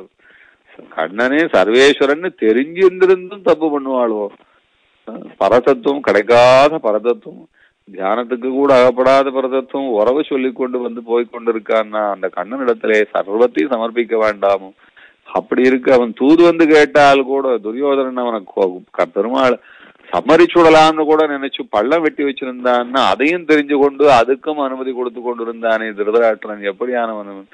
கண்ணனே சர்வேஸ்வரன் தெரிஞ்சிருந்திருந்தும் தப்பு பண்ணுவாளோ அஹ் பரதத்துவம் கிடைக்காத பரதத்துவம் தியானத்துக்கு கூட அகப்படாத பரதத்துவம் உறவு சொல்லி கொண்டு வந்து போய் கொண்டிருக்கான்னா அந்த கண்ணனிடத்திலே சர்வத்தையும் சமர்ப்பிக்க வேண்டாமோ அப்படி இருக்கு அவன் தூது வந்து கேட்டால் கூட துரியோதனன் அவனை கோ- க- பெருமாள் சம்மரிச்சுடலாம்னு கூட நினைச்சு பள்ளம் வெட்டி வச்சிருந்தான்னா அதையும் தெரிஞ்சு கொண்டு அதுக்கும் அனுமதி கொடுத்து கொண்டிருந்தானே திருதராஷ்டிரன் எப்படியானவன் அவன்?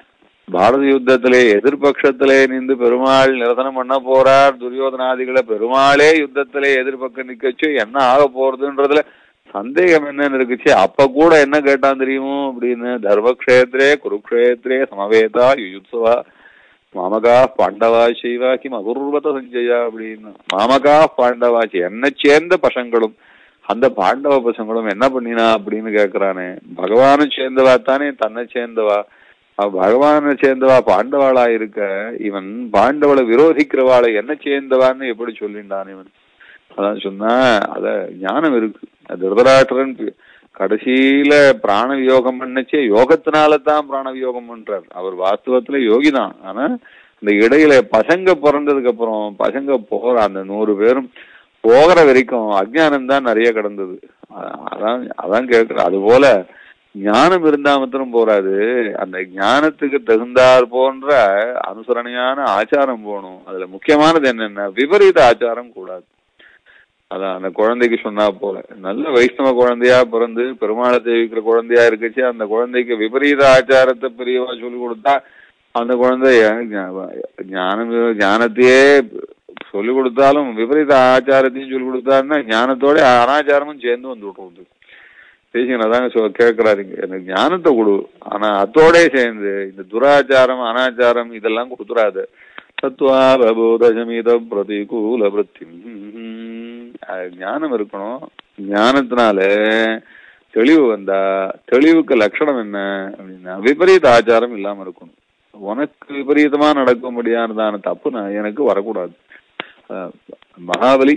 பாரத யுத்தத்திலே எதிர்பட்சத்திலே நின்று பெருமாள் நிரசனம் பண்ண போறார் துரியோதனாதிகளை பெருமாளே யுத்தத்திலே எதிர்பக்கம் நிக்கச்சு என்ன ஆக போறதுன்றதுல சந்தேகம் என்னன்னு இருக்குச்சு அப்ப கூட என்ன கேட்டான் தெரியுமோ அப்படின்னு தர்மக்ஷேத்ரே குருக்ஷேத்ரே சமவேதா யுயுத்சவா மாமகா பாண்டவா செய்வா கிம் அகுர்வத சஞ்சயா அப்படின்னு மாமகா பாண்டவாச்சி என்ன சேர்ந்த பசங்களும் அந்த பாண்டவ பசங்களும் என்ன பண்ணினா அப்படின்னு கேக்குறானே பகவானும் சேர்ந்தவா தானே தன்னை சேர்ந்தவா அவ பகவானை சேர்ந்தவா பாண்டவாளா இருக்க இவன் பாண்டவளை விரோதிக்கிறவாளை என்ன சேர்ந்தவான்னு எப்படி சொல்லிண்டான் இவன் அதான் சொன்னா அத ஞானம் இருக்கு திருதராஷ்டிரன் கடைசியில பிராண வியோகம் பண்ணச்சே யோகத்தினால தான் பிராண வியோகம் பண்றார் அவர் வாஸ்தவத்துல யோகி தான் ஆனா இந்த இடையில பசங்க பிறந்ததுக்கு அப்புறம் பசங்க போற அந்த நூறு பேரும் போகிற வரைக்கும் அஜ்ஞானம் தான் நிறைய கிடந்தது அ- அதான் அதான் கேட்கிற அது போல ஞானம் இருந்தா மாத்திரம் போறாது அந்த ஞானத்துக்கு தகுந்தார் போன்ற அனுசரணையான ஆச்சாரம் போகணும் அதுல முக்கியமானது என்னன்னா விபரீத ஆச்சாரம் கூடாது அதான் அந்த குழந்தைக்கு சொன்னா போல நல்ல வைஷ்ணவ குழந்தையா பிறந்து பெருமாளை சேவிக்கிற குழந்தையா இருக்குச்சு அந்த குழந்தைக்கு விபரீத ஆச்சாரத்தை பெரியவா சொல்லி கொடுத்தா அந்த குழந்தை ஞா- ஞானம் ஞானத்தையே சொல்லி கொடுத்தாலும் விபரீத ஆச்சாரத்தையும் சொல்லி கொடுத்தாருன்னா ஞானத்தோட அனாச்சாரமும் சேர்ந்து வந்து விட்டுருது பேசிங்க அதாங்க சொ கேட்கறாருங்க எனக்கு ஞானத்தை கொடு ஆனா அத்தோடே சேர்ந்து இந்த துராச்சாரம் அனாச்சாரம் இதெல்லாம் கொடுத்துறாது சத்வாபோதசமித பிரதிகூல விருத்தி ஞானம் இருக்கணும் ஞானத்தினால தெளிவு வந்தா தெளிவுக்கு லட்சணம் என்ன அப்படின்னா விபரீத ஆச்சாரம் இல்லாம இருக்கணும் உனக்கு விபரீதமா நடக்கும்படியானதான தப்பு நான் எனக்கு வரக்கூடாது அஹ் மகாபலி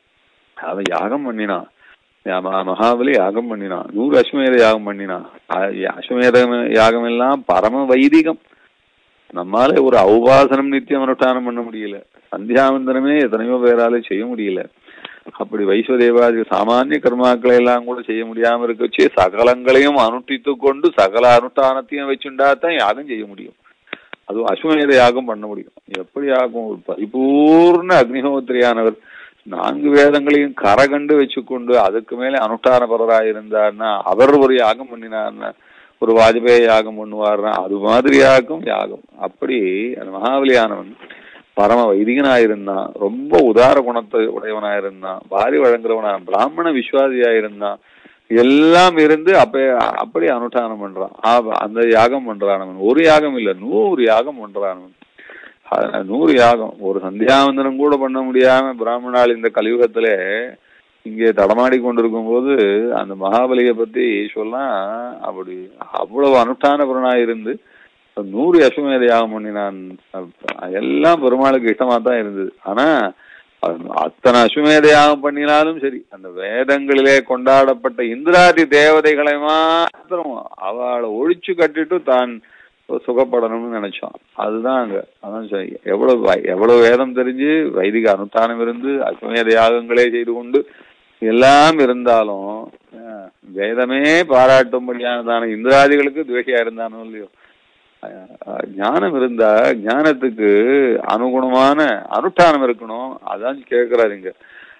அவன் யாகம் பண்ணினான் யா- மகா- மகாபலி யாகம் பண்ணினான் நூறு அஸ்வமேத யாகம் பண்ணினான் அ- அஸ்வமேத யாகம் எல்லாம் பரம வைதிகம் நம்மால ஒரு ஔபாசனம் நித்தியம் அனுஷ்டானம் பண்ண முடியல சந்தியாவந்தனமே எத்தனையோ பேரால செய்ய முடியல அப்படி வைஸ்வதேவாதி சாமானிய கர்மாக்களை எல்லாம் கூட செய்ய முடியாம இருக்கச்சு சகலங்களையும் அனுஷ்டித்து கொண்டு சகல அனுஷ்டானத்தையும் வச்சுண்டா தான் யாகம் செய்ய முடியும் அதுவும் அஸ்வமேத யாகம் பண்ண முடியும் எப்படி ஆகும் ஒரு பரிபூர்ண அக்னிஹோத்திரியானவர் நான்கு வேதங்களையும் கரகண்டு வச்சுக்கொண்டு அதுக்கு மேலே அனுஷ்டானபரராயிருந்தார்னா அவர் ஒரு யாகம் பண்ணினார்னா ஒரு வாஜ்பேயி யாகம் பண்ணுவார்னா அது மாதிரியாகும் யாகம் அப்படி அந்த மகாபலியானவன் பரம வைதிகனாயிருந்தான் ரொம்ப உதார குணத்தை உடையவனாயிருந்தான் வாரி வழங்குறவனா பிராமண விஸ்வாதியாயிருந்தான் எல்லாம் இருந்து அப்ப அப்படி அனுஷ்டானம் பண்றான் ஆ- அந்த யாகம் பண்றான் அவன் ஒரு யாகம் இல்ல நூறு யாகம் பண்றான் அவன் அஹ் நூறு யாகம் ஒரு சந்தியாவந்தனம் கூட பண்ண முடியாம பிராமணால் இந்த கலியுகத்திலே இங்கே தடமாடி கொண்டிருக்கும் போது அந்த மகாபலியை பத்தி சொன்னா அப்படி அவ்வளவு அனுஷ்டானபுரனா இருந்து நூறு அஸ்வமேத யாகம் பண்ணினான் அப்ப எல்லாம் பெருமாளுக்கு இஷ்டமா தான் இருந்தது ஆனா அது அத்தனை அஸ்வமேத யாகம் பண்ணினாலும் சரி அந்த வேதங்களிலே கொண்டாடப்பட்ட இந்திராதி தேவதைகளை மாத்திரம் அவளை ஒழிச்சு கட்டிட்டு தான் சுகப்படணும்னு நினைச்சோம் அதுதான் அங்க அதான் சரி எவ்வளவு வை- எவ்வளவு வேதம் தெரிஞ்சு வைதிக அனுஷ்டானம் இருந்து அஸ்வமேத யாகங்களே செய்து கொண்டு எல்லாம் இருந்தாலும் அஹ், வேதமே பாராட்டும்படியானதான இந்திராதிகளுக்கு துவேஷியா இருந்தானோ இல்லையோ அஹ், அஹ், ஞானம் இருந்தா ஞானத்துக்கு அனுகுணமான அனுஷ்டானம் இருக்கணும் அதான் கேட்கிறாரு இங்க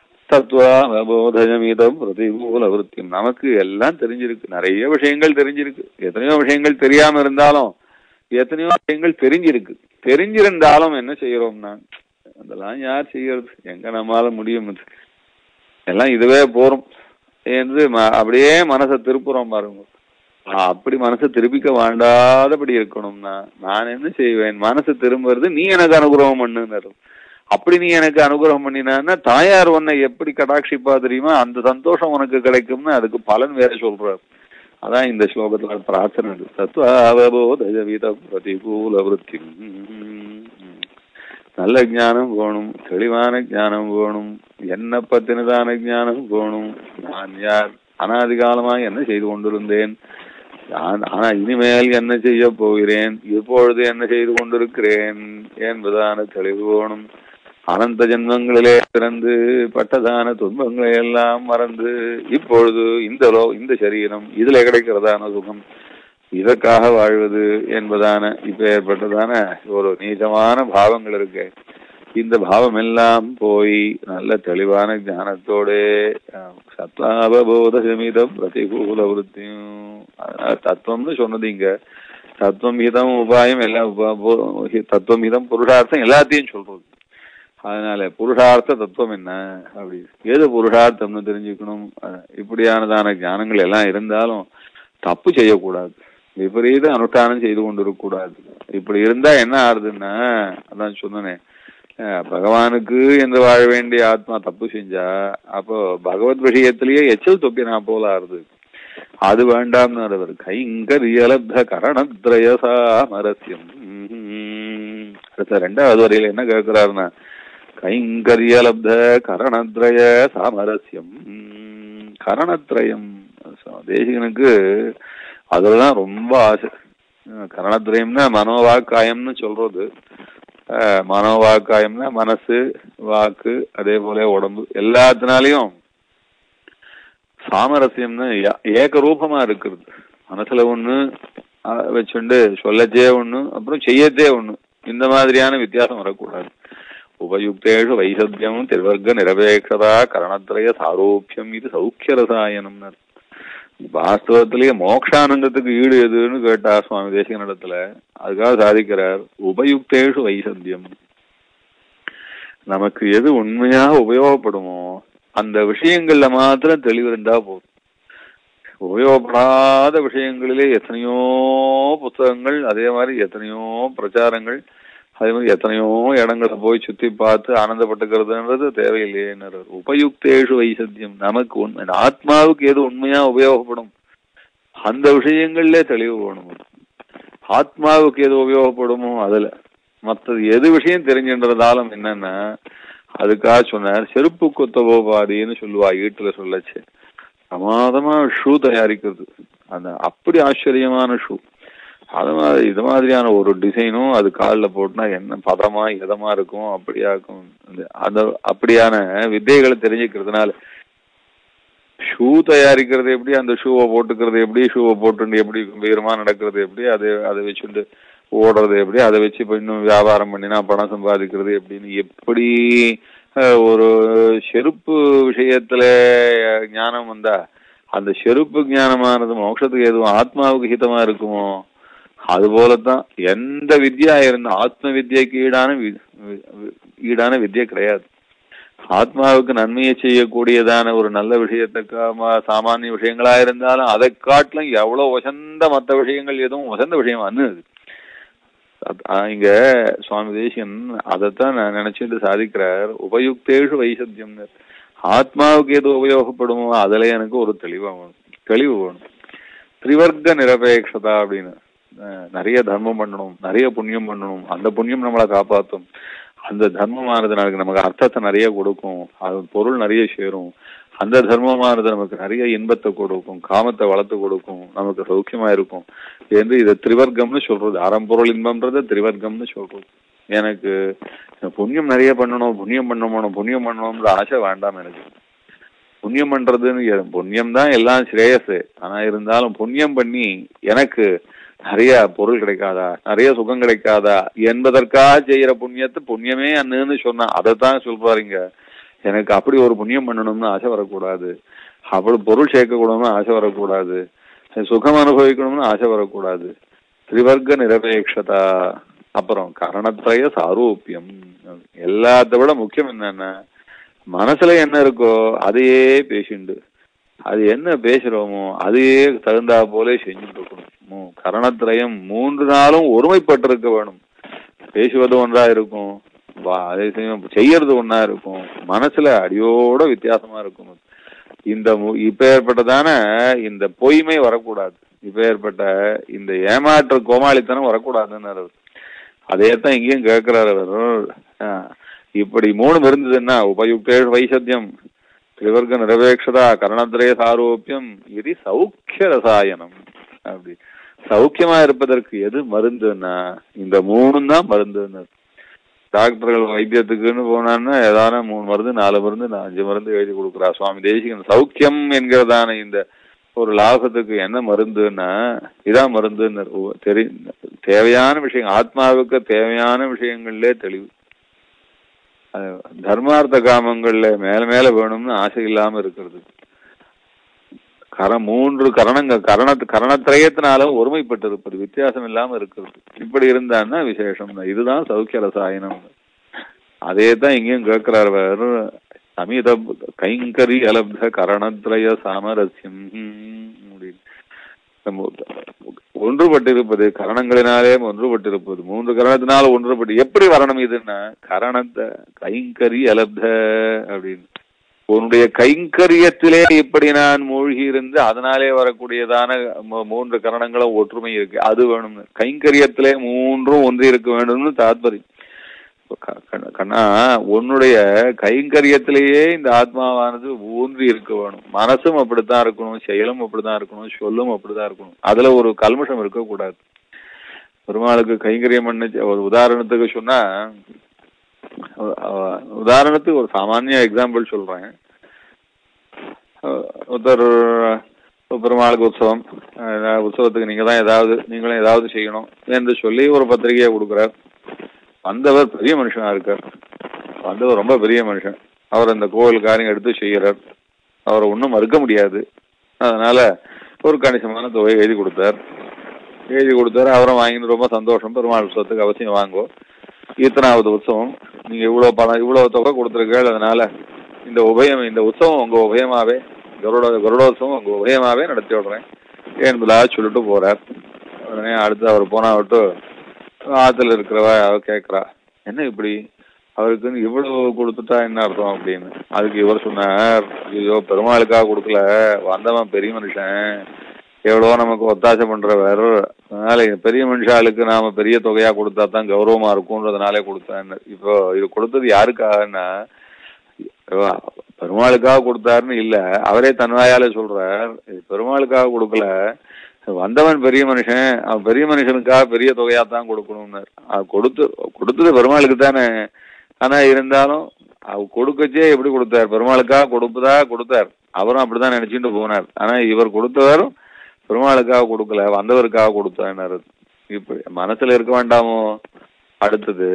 தத்துவபோதயமிதம் பிரதிகூல விருத்தி நமக்கு எல்லாம் தெரிஞ்சிருக்கு நிறைய விஷயங்கள் தெரிஞ்சிருக்கு எத்தனையோ விஷயங்கள் தெரியாம இருந்தாலும் எத்தனையோ விஷயங்கள் தெரிஞ்சிருக்கு தெரிஞ்சிருந்தாலும் என்ன செய்யறோம்னா அதெல்லாம் யார் செய்யறது எங்க நம்மால முடியும் இது? எல்லாம் இதுவே போறோம் என்று ம- அப்படியே மனசை திருப்புறோம் பாருங்க ஆ, அப்படி மனசை திருப்பிக்க வேண்டாதபடி இருக்கணும்னா நான் என்ன செய்வேன் மனசு திரும்புறது நீ எனக்கு அனுகிரகம் பண்ணுன்னு அப்படி நீ எனக்கு அனுகிரகம் பண்ணினான்னா தாயார் உன்னை எப்படி கடாட்சிப்பா தெரியுமா அந்த சந்தோஷம் உனக்கு கிடைக்கும்னு அதுக்கு பலன் வேற சொல்றாரு அதான் இந்த ஸ்லோகத்துல பிரார்த்தனை இருக்கு. தத்துவாவபோதவித பிரதிகூல விருத்தி நல்ல ஞானம் வேணும் தெளிவான ஞானம் வேணும் என்ன பத்தினதான ஞானம் வேணும் நான் யார் அனாதி காலமாக என்ன செய்து கொண்டிருந்தேன் நான் ஆனா இனிமேல் என்ன செய்ய போகிறேன் இப்பொழுது என்ன செய்து கொண்டிருக்கிறேன் என்பதான தெளிவு வேணும் அனந்த ஜென்மங்களிலே பிறந்து பட்டதான துன்பங்களை எல்லாம் மறந்து இப்பொழுது இந்த லோ இந்த சரீரம் இதுல கிடைக்கிறதான சுகம் இதற்காக வாழ்வது என்பதான இப்ப ஏற்பட்டதான ஒரு நீச்சமான பாவங்கள் இருக்கு இந்த பாவம் எல்லாம் போய் நல்ல தெளிவான ஞானத்தோட சத்தாபோத சமிதம் பிரதிகூல விருத்தியும் அதனால தத்துவம்னு சொன்னது இங்க தத்துவம் ஹிதம் உபாயம் எல்லாம் உபா- போ- தத்துவம் ஹிதம் புருஷார்த்தம் எல்லாத்தையும் சொல்றது அதனால புருஷார்த்த தத்துவம் என்ன அப்படி எது புருஷார்த்தம்னு தெரிஞ்சுக்கணும் அஹ் இப்படியானதான ஞானங்கள் எல்லாம் இருந்தாலும் தப்பு செய்யக்கூடாது விபரீத அனுஷ்டானம் செய்து கொண்டிருக்கக்கூடாது இப்படி இருந்தா என்ன ஆறுதுன்னா அதான் சொன்னனே அஹ் பகவானுக்கு என்று வாழ வேண்டிய ஆத்மா தப்பு செஞ்சா அப்போ பகவத் விஷயத்திலேயே எச்சல் தொப்பினா போல ஆறுது அது வேண்டாம்னு அவர் கைங்கரியலப்த கரணத்ரய சாமரஸ்யம் உம். அடுத்த ரெண்டாவது வரையில என்ன கேட்கிறாருன்னா கைங்கரியலப்த கரணத்ரய சாமரஸ்யம் உம். கரணத்ரயம் தேசிகனுக்கு அதுலதான் ரொம்ப ஆசை அஹ் கரணத்ரயம்னா மனோவாக்காயம்னு சொல்றது அஹ் மனோவாக்காயம்னா மனசு வாக்கு அதே போல உடம்பு எல்லாத்தினாலையும் சாமரஸ்யம்னு ஏ- ஏகரூபமா இருக்கிறது மனசுல ஒண்ணு அஹ், வச்சுண்டு சொல்லச்சே ஒண்ணு அப்புறம் செய்யத்தே ஒண்ணு இந்த மாதிரியான வித்தியாசம் வரக்கூடாது உபயுக்தேஷு வைசத்தியம் திருவர்க்க நிரபேட்சதா கரணத்திரய சாரோக்கியம் இது சௌக்கிய ரசாயனம்னு வாஸ்தவத்திலேயே மோக்ஷானந்தத்துக்கு ஈடு எதுன்னு கேட்டா சுவாமி தேசிக இடத்துல அதுக்காக சாதிக்கிறார் உபயுக்தேஷு வைசத்தியம் நமக்கு எது உண்மையா உபயோகப்படுமோ அந்த விஷயங்கள்ல மாத்திரம் தெளிவு இருந்தா போதும் உபயோகப்படாத விஷயங்களிலே எத்தனையோ புத்தகங்கள் அதே மாதிரி எத்தனையோ பிரச்சாரங்கள் அதே மாதிரி எத்தனையோ இடங்களை போய் சுத்தி பார்த்து ஆனந்தப்பட்டுக்கிறதுன்றது தேவையில்லையேன்னு உபயுக்தேஷு வைசத்தியம் நமக்கு உண்மை ஆத்மாவுக்கு எது உண்மையா உபயோகப்படும் அந்த விஷயங்கள்ல தெளிவு வேணும் ஆத்மாவுக்கு எது உபயோகப்படுமோ அதுல மற்றது எது விஷயம் தெரிஞ்சுன்றதாலும் என்னன்னா அதுக்காக சொன்னார் செருப்பு கொத்தவோபாதின்னு சொல்லுவா வீட்டுல சொல்லச்சு பிரமாதமா ஷூ தயாரிக்கிறது அந்த அப்படி ஆச்சரியமான ஷூ அது மாதிரி இது மாதிரியான ஒரு டிசைனும் அது காலில் போட்டுனா என்ன பதமா இதமா இருக்கும் அப்படியா இருக்கும் அந்த- அந்த அப்படியான வித்தைகளை தெரிஞ்சுக்கிறதுனால ஷூ தயாரிக்கிறது எப்படி அந்த ஷூவை போட்டுக்கிறது எப்படி ஷூவை போட்டு எப்படி வீரமா நடக்கிறது எப்படி அதை அதை வச்சுட்டு ஓடுறது எப்படி அதை வச்சு இப்ப இன்னும் வியாபாரம் பண்ணினா பணம் சம்பாதிக்கிறது எப்படின்னு எப்படி அஹ், ஒரு செருப்பு விஷயத்துல அஹ், ஞானம் வந்தா அந்த செருப்பு ஞானமானது மோட்சத்துக்கு எதுவும் ஆத்மாவுக்கு ஹிதமா இருக்குமோ அது போலதான் எந்த வித்யா இருந்தா ஆத்ம வித்யக்கு ஈடான வி- வி- ஈடான வித்யை கிடையாது ஆத்மாவுக்கு நன்மையை செய்யக்கூடியதான ஒரு நல்ல விஷயத்துக்கு ம- சாமானிய விஷயங்களா இருந்தாலும் அதை காட்டிலும் எவ்வளவு வசந்த மற்ற விஷயங்கள் எதுவும் வசந்த விஷயம் அண்ணுது அத்- ஆ, இங்க சுவாமி தேசியன் அதைத்தான் நான் நினைச்சிட்டு சாதிக்கிறார் உபயுக்தேஷு வைசத்தியம் ஆத்மாவுக்கு எது உபயோகப்படுமோ அதுல எனக்கு ஒரு தெளிவா வேணும் தெளிவு வேணும் திரிவர்க்க நிரபேட்சதா அப்படின்னு அஹ், நிறைய தர்மம் பண்ணணும் நிறைய புண்ணியம் பண்ணணும் அந்த புண்ணியம் நம்மளை காப்பாத்தும் அந்த தர்மமானது நமக்கு நமக்கு அர்த்தத்தை நிறைய கொடுக்கும் அது பொருள் நிறைய சேரும் அந்த தர்மமானது நமக்கு நிறைய இன்பத்தை கொடுக்கும் காமத்தை வளர்த்து கொடுக்கும் நமக்கு சௌக்கியமா இருக்கும் என்று இதை திரிவர்க்கம்னு சொல்றது அறம்பொருள் இன்பம்ன்றத திரிவர்க்கம்னு சொல்றது எனக்கு புண்ணியம் நிறைய பண்ணணும் புண்ணியம் பண்ணணும் புண்ணியம் பண்ணணும்ன்ற ஆசை வேண்டாம் எனக்கு புண்ணியம் பண்றதுன்னு எ- புண்ணியம் தான் எல்லாம் ஸ்ரேயஸ் ஆனா இருந்தாலும் புண்ணியம் பண்ணி எனக்கு நிறைய பொருள் கிடைக்காதா நிறைய சுகம் கிடைக்காதா என்பதற்காக செய்யற புண்ணியத்தை புண்ணியமே அண்ணுன்னு சொன்னா அதைத்தான் சொல்றாருங்க எனக்கு அப்படி ஒரு புண்ணியம் பண்ணணும்னு ஆசை வரக்கூடாது அப்படி பொருள் சேர்க்க கூடாதுன்னு ஆசை வரக்கூடாது சுகம் அனுபவிக்கணும்னு ஆசை வரக்கூடாது திரிவர்க்க நிரபேட்சதா அப்புறம் கரணத்ரய சாரூபியம் எல்லாத்த விட முக்கியம் என்னன்னா மனசுல என்ன இருக்கோ அதையே பேசிண்டு அது என்ன பேசுறோமோ அதையே தகுந்தா போல செஞ்சுட்டு இருக்கணும் மூ- கரணத்திரயம் மூன்று நாளும் ஒருமைப்பட்டிருக்க வேணும் பேசுவது ஒன்றா இருக்கும் வா- அதே சமயம் செய்யறது ஒன்றா இருக்கும் மனசுல அடியோட வித்தியாசமா இருக்கும் இந்த மு- இப்ப ஏற்பட்டதான இந்த பொய்மை வரக்கூடாது இப்ப ஏற்பட்ட இந்த ஏமாற்று கோமாளித்தனம் வரக்கூடாதுன்னு அவர். அதே தான் இங்கேயும் கேட்கிறாரு அவர் ஆஹ், இப்படி மூணும் இருந்ததுன்னா உபயுக்தே வைசத்தியம் திரிவர்க்க நிரபேட்சதா கரணத்திரய சாரோப்பியம் இது சௌக்கிய ரசாயனம் அப்படி சௌக்கியமா இருப்பதற்கு எது மருந்துன்னா இந்த மூணும் தான் மருந்துன்னு டாக்டர்கள் வைத்தியத்துக்குன்னு போனான்னா ஏதான மூணு மருந்து நாலு மருந்து நா- அஞ்சு மருந்து எழுதி கொடுக்குறா சுவாமி தேசிகன் சௌக்கியம் என்கிறதான இந்த ஒரு லாபத்துக்கு என்ன மருந்துன்னா இதான் மருந்துன்னு ஓ- தெரி தேவையான விஷயம் ஆத்மாவுக்கு தேவையான விஷயங்கள்லே தெளிவு அது தர்மார்த்த காமங்கள்ல மேல மேல வேணும்னு ஆசை இல்லாம இருக்கிறது கர மூன்று கரணங்க கரண கரணத்திரயத்தினால ஒருமைப்பட்டு இருப்பது வித்தியாசம் இல்லாம இருக்கிறது இப்படி இருந்தான்னா விசேஷம் தான் இதுதான் சௌக்கிய ரசாயனம் அதே தான் இங்கேயும் கேட்கிறார் வேறு சமீத கைங்கரி அலப்த கரணத்ரய சாமரஸ்யம் அப்படின்னு நம்ம ஒன்றுபட்டிருப்பது கரணங்களினாலே ஒன்றுபட்டிருப்பது மூன்று கரணத்தினால ஒன்றுபட்டு எப்படி வரணும் இதுன்னா கரணத்தை கைங்கரி அலப்த அப்படின்னு உன்னுடைய கைங்கரியத்திலே இப்படி நான் மூழ்கி இருந்து அதனாலே வரக்கூடியதான ம- மூன்று கரணங்களும் ஒற்றுமை இருக்கு அது வேணும்னு கைங்கரியத்திலே மூன்றும் ஒன்றி இருக்க வேண்டும்னு தாத்பரியம் இப்ப க- கண்ண- கண்ணா உன்னுடைய கைங்கரியத்திலேயே இந்த ஆத்மாவானது ஊன்றி இருக்க வேணும் மனசும் அப்படித்தான் இருக்கணும் செயலும் அப்படித்தான் இருக்கணும் சொல்லும் அப்படித்தான் இருக்கணும் அதுல ஒரு கல்மஷம் இருக்கக்கூடாது பெருமாளுக்கு கைங்கரியம் பண்ண ஒரு உதாரணத்துக்கு சொன்னா அஹ் அஹ் உதாரணத்துக்கு ஒரு சாமானிய எக்ஸாம்பிள் சொல்றேன் அஹ் ஒருத்தர் அஹ் பெருமாளுக்கு உற்சவம் அஹ் உற்சவத்துக்கு நீங்க தான் ஏதாவது நீங்களும் ஏதாவது செய்யணும் என்று சொல்லி ஒரு பத்திரிகையை கொடுக்குறார் வந்தவர் பெரிய மனுஷனா இருக்கார் வந்தவர் ரொம்ப பெரிய மனுஷன் அவர் அந்த கோவில் காரியம் எடுத்து செய்கிறார் அவரை ஒன்றும் மறுக்க முடியாது அதனால ஒரு கணிசமான தொகையை எழுதி கொடுத்தார் எழுதி கொடுத்தாரு அவரும் வாங்கிட்டு ரொம்ப சந்தோஷம் பெருமாள் உற்சவத்துக்கு அவசியம் வாங்கோ இத்தனாவது உற்சவம் நீங்க இவ்வளவு பணம் இவ்வளவு தொகை கொடுத்துருக்கீங்க அதனால இந்த உபயம் இந்த உற்சவம் உங்க உபயமாவே கருட கருடோத்சவம் உங்க உபயமாவே நடத்தி விடுறேன் என்பதா சொல்லிட்டு போறார் உடனே அடுத்து அவர் போனா விட்டு ஆத்துல இருக்கிறவ அவ கேக்குறா என்ன இப்படி அவருக்கு இவ்வளவு கொடுத்துட்டா என்ன அர்த்தம் அப்படின்னு அதுக்கு இவர் சொன்னார் ஐயோ பெருமாளுக்காக கொடுக்கல வந்தவன் பெரிய மனுஷன் எவ்வளவோ நமக்கு ஒத்தாசை பண்றவர் அதனால இந்த பெரிய மனுஷாளுக்கு நாம பெரிய தொகையா கொடுத்தா தான் கௌரவமா இருக்கும்ன்றதுனாலே கொடுத்தேன் இப்போ இது கொடுத்தது யாருக்காகன்னா ஐயோ, பெருமாளுக்காக கொடுத்தாருன்னு இல்ல அவரே தன்வாயால சொல்றார் இது பெருமாளுக்காக கொடுக்கல வந்தவன் பெரிய மனுஷன் அவன் பெரிய மனுஷனுக்காக பெரிய தொகையா தான் கொடுக்கணும்னார் அது கொடுத்து கொடுத்தது பெருமாளுக்கு தானே ஆனா இருந்தாலும் அவ கொடுக்கச்சே எப்படி கொடுத்தார் பெருமாளுக்காக கொடுப்பதா கொடுத்தார் அவரும் அப்படிதான் நினைச்சுட்டு போனார் ஆனா இவர் கொடுத்தவரும் பெருமாளுக்காக கொடுக்கல வந்தவருக்காக கொடுத்தார் இப்படி மனசுல இருக்க வேண்டாமோ அடுத்தது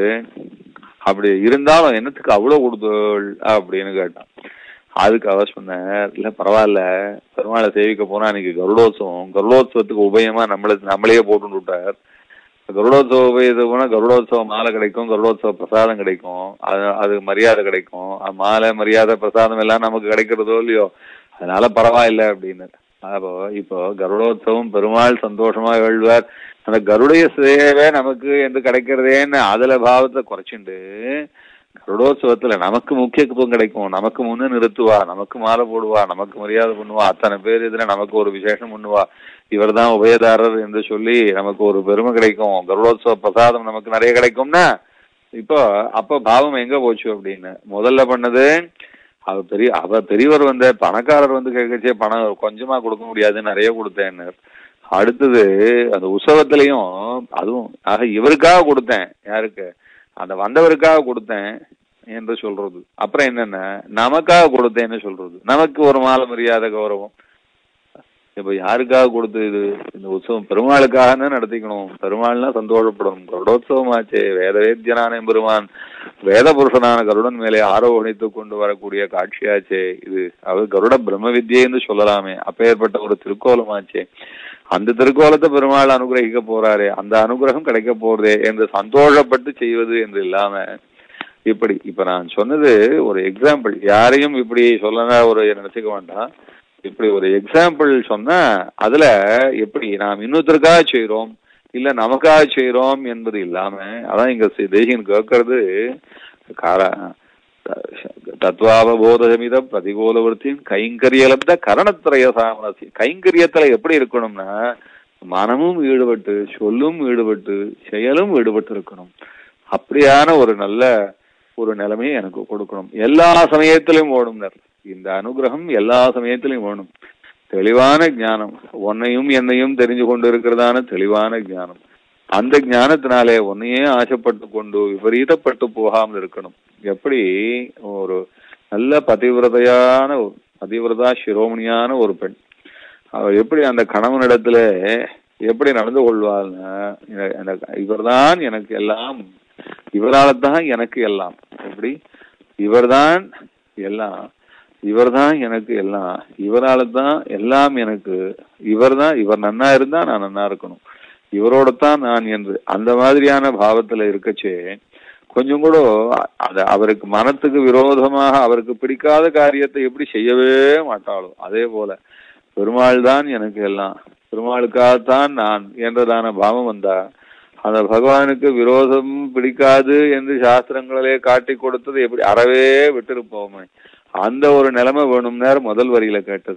அப்படி இருந்தாலும் என்னத்துக்கு அவ்வளவு கொடுத்தோள் அப்படின்னு கேட்டான் அதுக்கு அவ சொன்னார் இல்ல பரவாயில்ல பெருமாளை சேவிக்க போனா அன்னைக்கு கருடோத்சவம் கருடோத்சவத்துக்கு உபயமா நம்மள நம்மளையே போட்டு விட்டார் கருடோத்சவ உபயத்துக்கு போனா கருடோத்சவ மாலை கிடைக்கும் கருடோத்சவ பிரசாதம் கிடைக்கும் அது அது மரியாதை கிடைக்கும் அது மாலை மரியாதை பிரசாதம் எல்லாம் நமக்கு கிடைக்கிறதோ இல்லையோ அதனால பரவாயில்ல அப்படின்னு அப்போ இப்போ கருடோத்சவம் பெருமாள் சந்தோஷமா எழுவார் அந்த கருடைய சேவை நமக்கு என்று கிடைக்கிறதேன்னு அதுல பாவத்தை குறைச்சுண்டு கருடோத்சவத்துல நமக்கு முக்கியத்துவம் கிடைக்கும் நமக்கு முன்ன நிறுத்துவா நமக்கு மாலை போடுவா நமக்கு மரியாதை பண்ணுவா அத்தனை பேர் இதுல நமக்கு ஒரு விசேஷம் பண்ணுவா இவர்தான் உபயதாரர் என்று சொல்லி நமக்கு ஒரு பெருமை கிடைக்கும் கருடோத்சவ பிரசாதம் நமக்கு நிறைய கிடைக்கும்னா இப்போ அப்ப பாவம் எங்க போச்சு அப்படின்னு முதல்ல பண்ணது அவ பெரிய அவ பெரியவர் வந்து பணக்காரர் வந்து கேட்கச்சே பணம் கொஞ்சமா கொடுக்க முடியாது நிறைய கொடுத்தேன்னு அடுத்தது அந்த உற்சவத்திலையும் அதுவும் ஆக இவருக்காக கொடுத்தேன் யாருக்கு அந்த வந்தவருக்காக கொடுத்தேன் என்று சொல்றது அப்புறம் என்னென்ன நமக்காக கொடுத்தேன்னு சொல்றது நமக்கு ஒரு மாலை மரியாதை கௌரவம் இப்ப யாருக்காக கொடுத்து இது இந்த உற்சவம் பெருமாளுக்காக நடத்திக்கணும் பெருமாள்னா சந்தோஷப்படணும் கருடோத்சவம் ஆச்சே வேத வேத்தியனான பெருமான் வேத புருஷனான கருடன் மேலே ஆரோகணித்து கொண்டு வரக்கூடிய காட்சியாச்சே இது அவர் கருட பிரம்ம வித்யன்னு சொல்லலாமே அப்பேற்பட்ட ஒரு திருக்கோலமாச்சே அந்த திருக்கோலத்தை பெருமாள் அனுகிரகிக்க போறாரே அந்த அனுகிரகம் கிடைக்க போறதே என்று சந்தோஷப்பட்டு செய்வது என்று இல்லாம இப்படி இப்ப நான் சொன்னது ஒரு எக்ஸாம்பிள் யாரையும் இப்படி சொல்லனா ஒரு நினைச்சுக்க வேண்டாம் இப்படி ஒரு எக்ஸாம்பிள் சொன்னா அதுல எப்படி நாம் இன்னொருத்தருக்காக செய்யறோம் இல்ல நமக்காக செய்யறோம் என்பது இல்லாம அதான் இங்க சி- தேசிகன் கேட்கறது கார தத்துவாவபோதமித பிரதிகூல விருத்தியும் கைங்கரியலப்த கரணத்திரய சாமரசி கைங்கரியத்துல எப்படி இருக்கணும்னா மனமும் ஈடுபட்டு சொல்லும் ஈடுபட்டு செயலும் ஈடுபட்டு இருக்கணும் அப்படியான ஒரு நல்ல ஒரு நிலைமையை எனக்கு கொடுக்கணும் எல்லா சமயத்திலும் ஓடும்னர் இந்த அனுகிரகம் எல்லா சமயத்திலும் வேணும் தெளிவான ஞானம் உன்னையும் என்னையும் தெரிஞ்சு கொண்டு இருக்கிறதான தெளிவான ஞானம் அந்த ஞானத்தினாலே உன்னையே ஆசைப்பட்டு கொண்டு விபரீதப்பட்டு போகாமல் இருக்கணும் எப்படி ஒரு நல்ல பதிவிரதையான ஒரு பதிவிரதா சிரோமணியான ஒரு பெண் அவ எப்படி அந்த கணவனிடத்துல எப்படி நடந்து கொள்வாள்னா இவர்தான் எனக்கு எல்லாம் இவரால தான் எனக்கு எல்லாம் எப்படி இவர்தான் எல்லாம் இவர்தான் எனக்கு எல்லாம் இவரால தான் எல்லாம் எனக்கு இவர்தான் இவர் நன்னா இருந்தா நான் நன்னா இருக்கணும் இவரோட தான் நான் என்று அந்த மாதிரியான பாவத்துல இருக்கச்சே கொஞ்சம் கூட அது அவருக்கு மனத்துக்கு விரோதமாக அவருக்கு பிடிக்காத காரியத்தை எப்படி செய்யவே மாட்டாளோ அதே போல பெருமாள் தான் எனக்கு எல்லாம் பெருமாளுக்காகத்தான் நான் என்றதான பாவம் வந்தா அந்த பகவானுக்கு விரோதம் பிடிக்காது என்று சாஸ்திரங்களிலே காட்டி கொடுத்தது எப்படி அறவே விட்டிருப்போமே அந்த ஒரு நிலைமை வேணும் நேரம் முதல் வரியில கேட்டது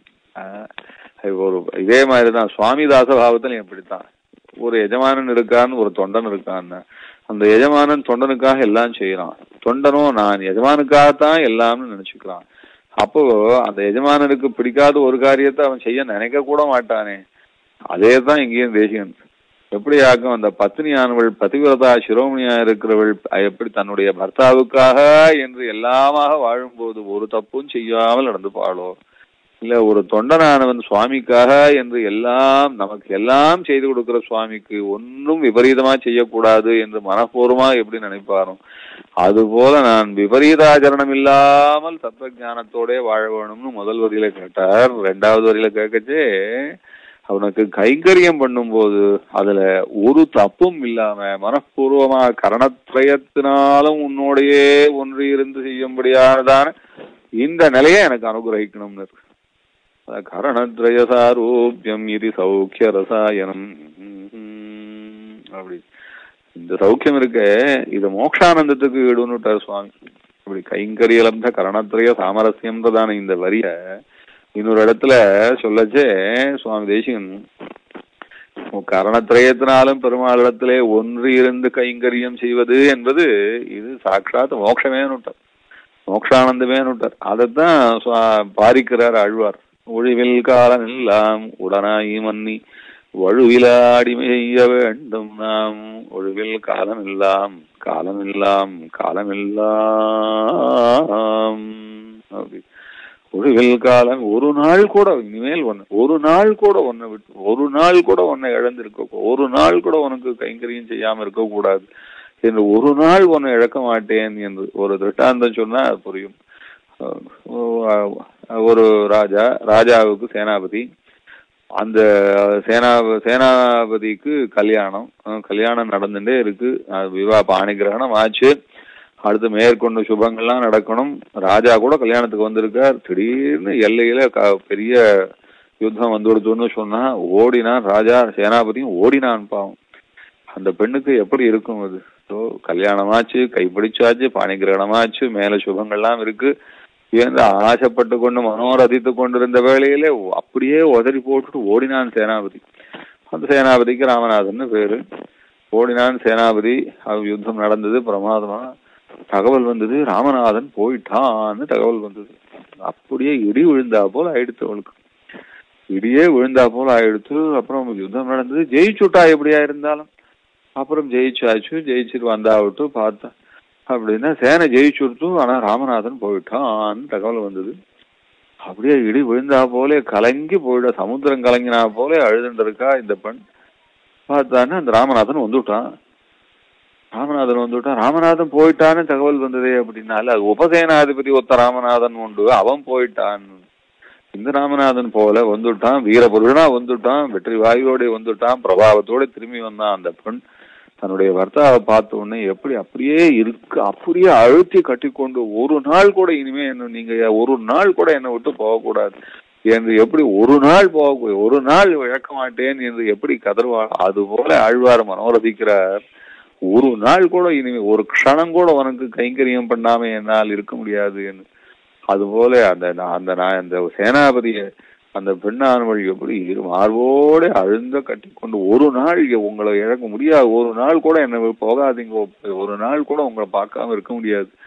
ஒரு இதே மாதிரிதான் சுவாமிதாச பாவத்தில் எப்படித்தான் ஒரு எஜமானன் இருக்கான்னு ஒரு தொண்டன் இருக்கான்னு அந்த எஜமானன் தொண்டனுக்காக எல்லாம் செய்யறான் தொண்டனும் நான் எஜமானுக்காகத்தான் எல்லாம்னு நினைச்சுக்கிறான் அப்போ அந்த எஜமானனுக்கு பிடிக்காத ஒரு காரியத்தை அவன் செய்ய நினைக்க கூட மாட்டானே அதே தான் இங்கேயும் தேசியன் எப்படி ஆக்கும் அந்த பத்னியானவள் பதிவிரதா சிரோமணியா இருக்கிறவள் எப்படி தன்னுடைய பர்த்தாவுக்காக என்று எல்லாமாக வாழும்போது ஒரு தப்பும் செய்யாமல் நடந்து பாளோ இல்ல ஒரு தொண்டனானவன் சுவாமிக்காக என்று எல்லாம் நமக்கு எல்லாம் செய்து கொடுக்கிற சுவாமிக்கு ஒன்றும் விபரீதமா செய்யக்கூடாது என்று மனப்பூர்வமா எப்படி நினைப்பாரோ அதுபோல நான் விபரீதாச்சரணம் இல்லாமல் தத்துவ ஞானத்தோட வாழ வேணும்னு முதல் வரியில கேட்டார் ரெண்டாவது வரியில கேட்கச்சே அவனுக்கு கைங்கரியம் பண்ணும்போது அதுல ஒரு தப்பும் இல்லாம மனப்பூர்வமா கரணத்திரயத்தினாலும் உன்னோடையே ஒன்று இருந்து செய்யும்படியானதான இந்த நிலையை எனக்கு அனுகிரகிக்கணும்னு கரணத்ரய சாரூபியம் இது சௌக்கிய ரசாயனம் அப்படி இந்த சௌக்கியம் இருக்க இது மோக்ஷானந்தத்துக்கு ஈடுன்னுட்டார் சுவாமி அப்படி கைங்கரியலப்த கரணத்ரய சாமரஸ்யம்ன்றதான இந்த வரிய இன்னொரு இடத்துல சொல்லச்சே சுவாமி தேசிகன் கரணத்திரயத்தினாலும் பெருமாளிடத்திலே ஒன்று இருந்து கைங்கரியம் செய்வது என்பது இது சாட்சாத் மோட்சமே நுட்டார் மோக்ஷானந்தமே நுட்டார் அதைத்தான் பாரிக்கிறார் ஆழ்வார் ஒழிவில் காலம் எல்லாம் உடனாய் மன்னி வழுவிலாடிமை செய்ய வேண்டும் நாம் ஒழிவில் காலம் எல்லாம் காலம் எல்லாம் காலம் எல்லாம் அப்படி ஒழிவில் காலம் ஒரு நாள் கூட இனிமேல் ஒன்னு ஒரு நாள் கூட ஒன்னை விட்டு ஒரு நாள் கூட உன்னை இழந்திருக்க ஒரு நாள் கூட உனக்கு கைங்கரியம் செய்யாம இருக்க கூடாது என்று ஒரு நாள் உன்னை இழக்க மாட்டேன் என்று ஒரு திட்டாந்தம் சொன்னா புரியும் ஒரு ராஜா ராஜாவுக்கு சேனாபதி அந்த சேனா சேனாபதிக்கு கல்யாணம் கல்யாணம் நடந்துட்டே இருக்கு விவா பாணி கிரகணம் ஆச்சு அடுத்து மேற்கொண்டு சுபங்கள்லாம் நடக்கணும் ராஜா கூட கல்யாணத்துக்கு வந்திருக்கார் திடீர்னு எல்லையில பெரிய யுத்தம் வந்து கொடுத்தோன்னு சொன்னா ஓடினான் ராஜா சேனாபதியும் ஓடினான் பாவம் அந்த பெண்ணுக்கு எப்படி இருக்கும் அது ஸோ கல்யாணமாச்சு கைப்பிடிச்சாச்சு பாணி கிரகணமாச்சு மேல சுபங்கள்லாம் இருக்கு இவன் ஆசைப்பட்டு கொண்டு மனோரதித்து கொண்டிருந்த வேளையிலே அப்படியே உதறி போட்டுட்டு ஓடினான் சேனாபதி அந்த சேனாபதிக்கு ராமநாதன் பேரு ஓடினான் சேனாபதி அவ் யுத்தம் நடந்தது பிரமாதமா தகவல் வந்தது ராமநாதன் போயிட்டான்னு தகவல் வந்தது அப்படியே இடி விழுந்தா போல ஆயிடுத்து அவளுக்கு இடியே விழுந்தா போல ஆயிடுத்து அப்புறம் யுத்தம் நடந்தது ஜெயிச்சுட்டா எப்படியா இருந்தாலும் அப்புறம் ஜெயிச்சாச்சு ஜெயிச்சுட்டு வந்தாவிட்டு பார்த்தா அப்படின்னா சேனை ஜெயிச்சுடுத்து ஆனா ராமநாதன் போயிட்டான்னு தகவல் வந்தது அப்படியே இடி விழுந்தா போல கலங்கி போயிட சமுத்திரம் கலங்கினா போல அழுதுட்டு இருக்கா இந்த பெண் பார்த்தான்னு அந்த ராமநாதன் வந்துட்டான் ராமநாதன் வந்துட்டான் ராமநாதன் போயிட்டான்னு தகவல் வந்ததே அப்படின்னால அது உபசேனாதிபதி ஒத்த ராமநாதன் உண்டு அவன் போயிட்டான் இந்த ராமநாதன் போல வந்துட்டான் வீரபுருஷனா வந்துட்டான் வெற்றி வாயுவோட வந்துட்டான் பிரபாவத்தோட திரும்பி வந்தான் அந்த பெண் தன்னுடைய வர்த்தாவை பார்த்த உடனே எப்படி அப்படியே இருக்கு அப்படியே அழுத்தி கட்டிக்கொண்டு ஒரு நாள் கூட இனிமே என்ன நீங்க ஒரு நாள் கூட என்னை விட்டு போகக்கூடாது என்று எப்படி ஒரு நாள் போக ஒரு நாள் இழக்க மாட்டேன் என்று எப்படி கதர்வா அது போல ஆழ்வார் மனோரதிக்கிறார் ஒரு நாள் கூட இனிமே ஒரு க்ஷணம் கூட உனக்கு கைங்கரியம் பண்ணாம என்னால் இருக்க முடியாது என்று அதுபோல அந்த அந்த நான் அந்த சேனாபதிய அந்த பெண்ணானவள் எப்படி மார்போட அழுந்த கட்டி கொண்டு ஒரு நாள் உங்களை இழக்க முடியாது ஒரு நாள் கூட என்ன போகாதீங்க ஒரு நாள் கூட உங்களை பார்க்காம இருக்க முடியாது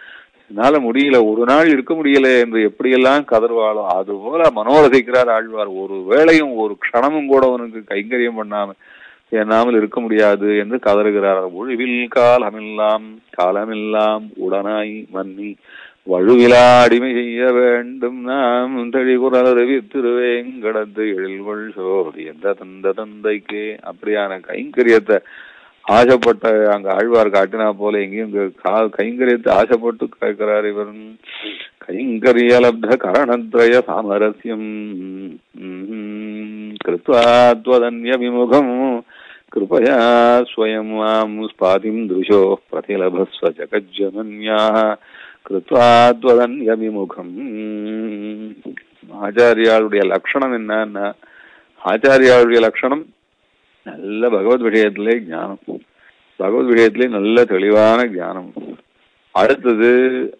என்னால முடியல ஒரு நாள் இருக்க முடியல என்று எப்படியெல்லாம் கதறுவாளோ அது போல மனோரசிக்கிறார் ஆழ்வார் ஒரு வேளையும் ஒரு க்ஷணமும் கூட அவனுக்கு கைங்கரியம் பண்ணாம என்னாமல் இருக்க முடியாது என்று கதறுகிறார் ஒழிவில் காலமெல்லாம் காலமெல்லாம் உடனாய் மன்னி வழுவிலா அடிமை செய்ய வேண்டும் நாம் தெளிகுரலருவி திருவேங்கடத்து எழில்கொள் சோதி எந்த தந்த தந்தைக்கு அப்படியான கைங்கரியத்தை ஆசைப்பட்ட அங்க ஆழ்வார் காட்டினா போல எங்கேயும் இங்க கா- கைங்கரியத்தை ஆசைப்பட்டு கேட்கிறார் இவர் கைங்கரியலப்த கரணத்ரய சாமரஸ்யம் கிருத்வாத்வதன்ய விமுகம் கிருபயா ஸ்வயம் மாம் ஸ்பாதிம் திருஷோ பிரதிலபஸ்வ ஜகஜ்ஜனன்யா கிருத்வாத்வதன்ய விமுகம் ஆச்சாரியாளுடைய லட்சணம் என்னன்னா ஆச்சாரியாளுடைய லட்சணம் நல்ல பகவத் விஷயத்திலே ஞானம் பகவத் விஷயத்திலே நல்ல தெளிவான ஞானம் அடுத்தது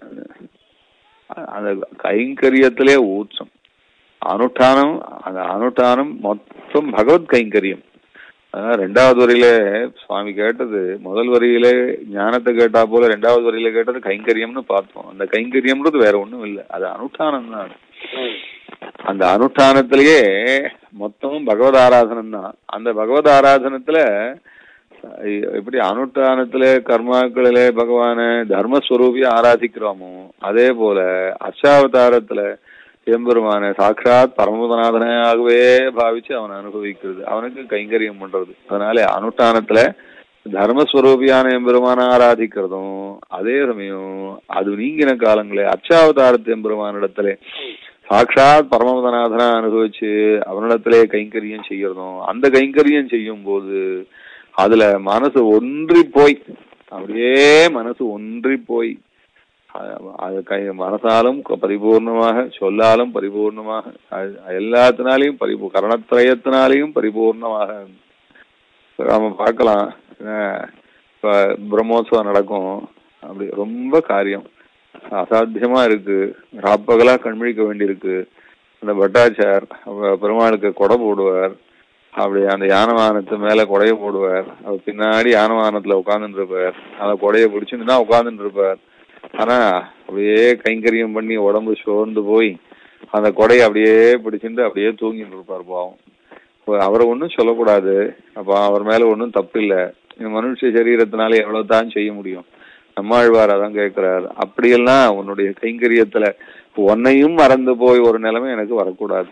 அந்த கைங்கரியத்திலே ஊச்சம் அனுஷ்டானம் அந்த அனுஷ்டானம் மொத்தம் பகவத் கைங்கரியம் அதான் ரெண்டாவது வரியில சுவாமி கேட்டது முதல் வரியிலே ஞானத்தை கேட்டா போல ரெண்டாவது வரியில கேட்டது கைங்கரியம்னு பார்த்தோம் அந்த கைங்கரியம்ன்றது வேற ஒண்ணும் இல்லை அது அனுஷ்டானம் தான் அந்த அனுஷ்டானத்திலேயே மொத்தமும் பகவத் ஆராதனம் தான் அந்த பகவத் ஆராதனத்துல அஹ் எப்படி அனுஷ்டானத்துல கர்மாக்களிலே பகவான தர்மஸ்வரூபியா ஆராதிக்கிறோமோ அதே போல அர்ச்சாவதாரத்துல எம்பெருமான சாட்சாத் பரமபதநாதனாகவே பாவிச்சு அவனை அனுபவிக்கிறது அவனுக்கு கைங்கரியம் பண்றது அதனால அனுஷ்டானத்துல தர்மஸ்வரூபியான எம்பெருமான ஆராதிக்கிறதும் அதே சமயம் அது நீங்கின காலங்களே அர்ச்சாவதாரத்து எம்பெருமானிடத்துல சாட்சாத் பரமபதநாதனா அனுபவிச்சு அவனிடத்திலே கைங்கரியம் செய்யறதும் அந்த கைங்கரியம் செய்யும் போது அதுல மனசு ஒன்றி போய் அப்படியே மனசு ஒன்றி போய் அ- அது கை மனசாலும் க- பரிபூர்ணமாக சொல்லாலும் பரிபூர்ணமாக அது எல்லாத்தினாலையும் பரிபூ கரணத்திரயத்தினாலையும் பரிபூர்ணமாக நாம பார்க்கலாம் அஹ் இப்ப பிரம்மோத்சவம் நடக்கும் அப்படி ரொம்ப காரியம் அசாத்தியமா இருக்கு ராப்பகலா கண்மிழிக்க வேண்டியிருக்கு அந்த பட்டாச்சார் அவ- பெருமாளுக்கு கொடை போடுவார் அப்படி அந்த யானவாகனத்து மேல கொடைய போடுவார் அவர் பின்னாடி யானவாகனத்துல உட்கார்ந்துட்டு இருப்பார் அந்த கொடைய பிடிச்சுட்டு தான் உட்கார்ந்துட்டு இருப்பார் ஆனா அப்படியே கைங்கரியம் பண்ணி உடம்பு சோர்ந்து போய் அந்த கொடையை அப்படியே பிடிச்சிட்டு அப்படியே தூங்கிட்டு இருப்பார் பாவம் இப்ப அவரை ஒன்றும் சொல்லக்கூடாது அப்ப அவர் மேல ஒன்றும் தப்பு இல்லை மனுஷ சரீரத்தினால எவ்வளவு தான் செய்ய முடியும் நம்மாழ்வார் அதான் கேட்கிறார் அப்படியெல்லாம் உன்னுடைய கைங்கரியத்துல உன்னையும் மறந்து போய் ஒரு நிலைமை எனக்கு வரக்கூடாது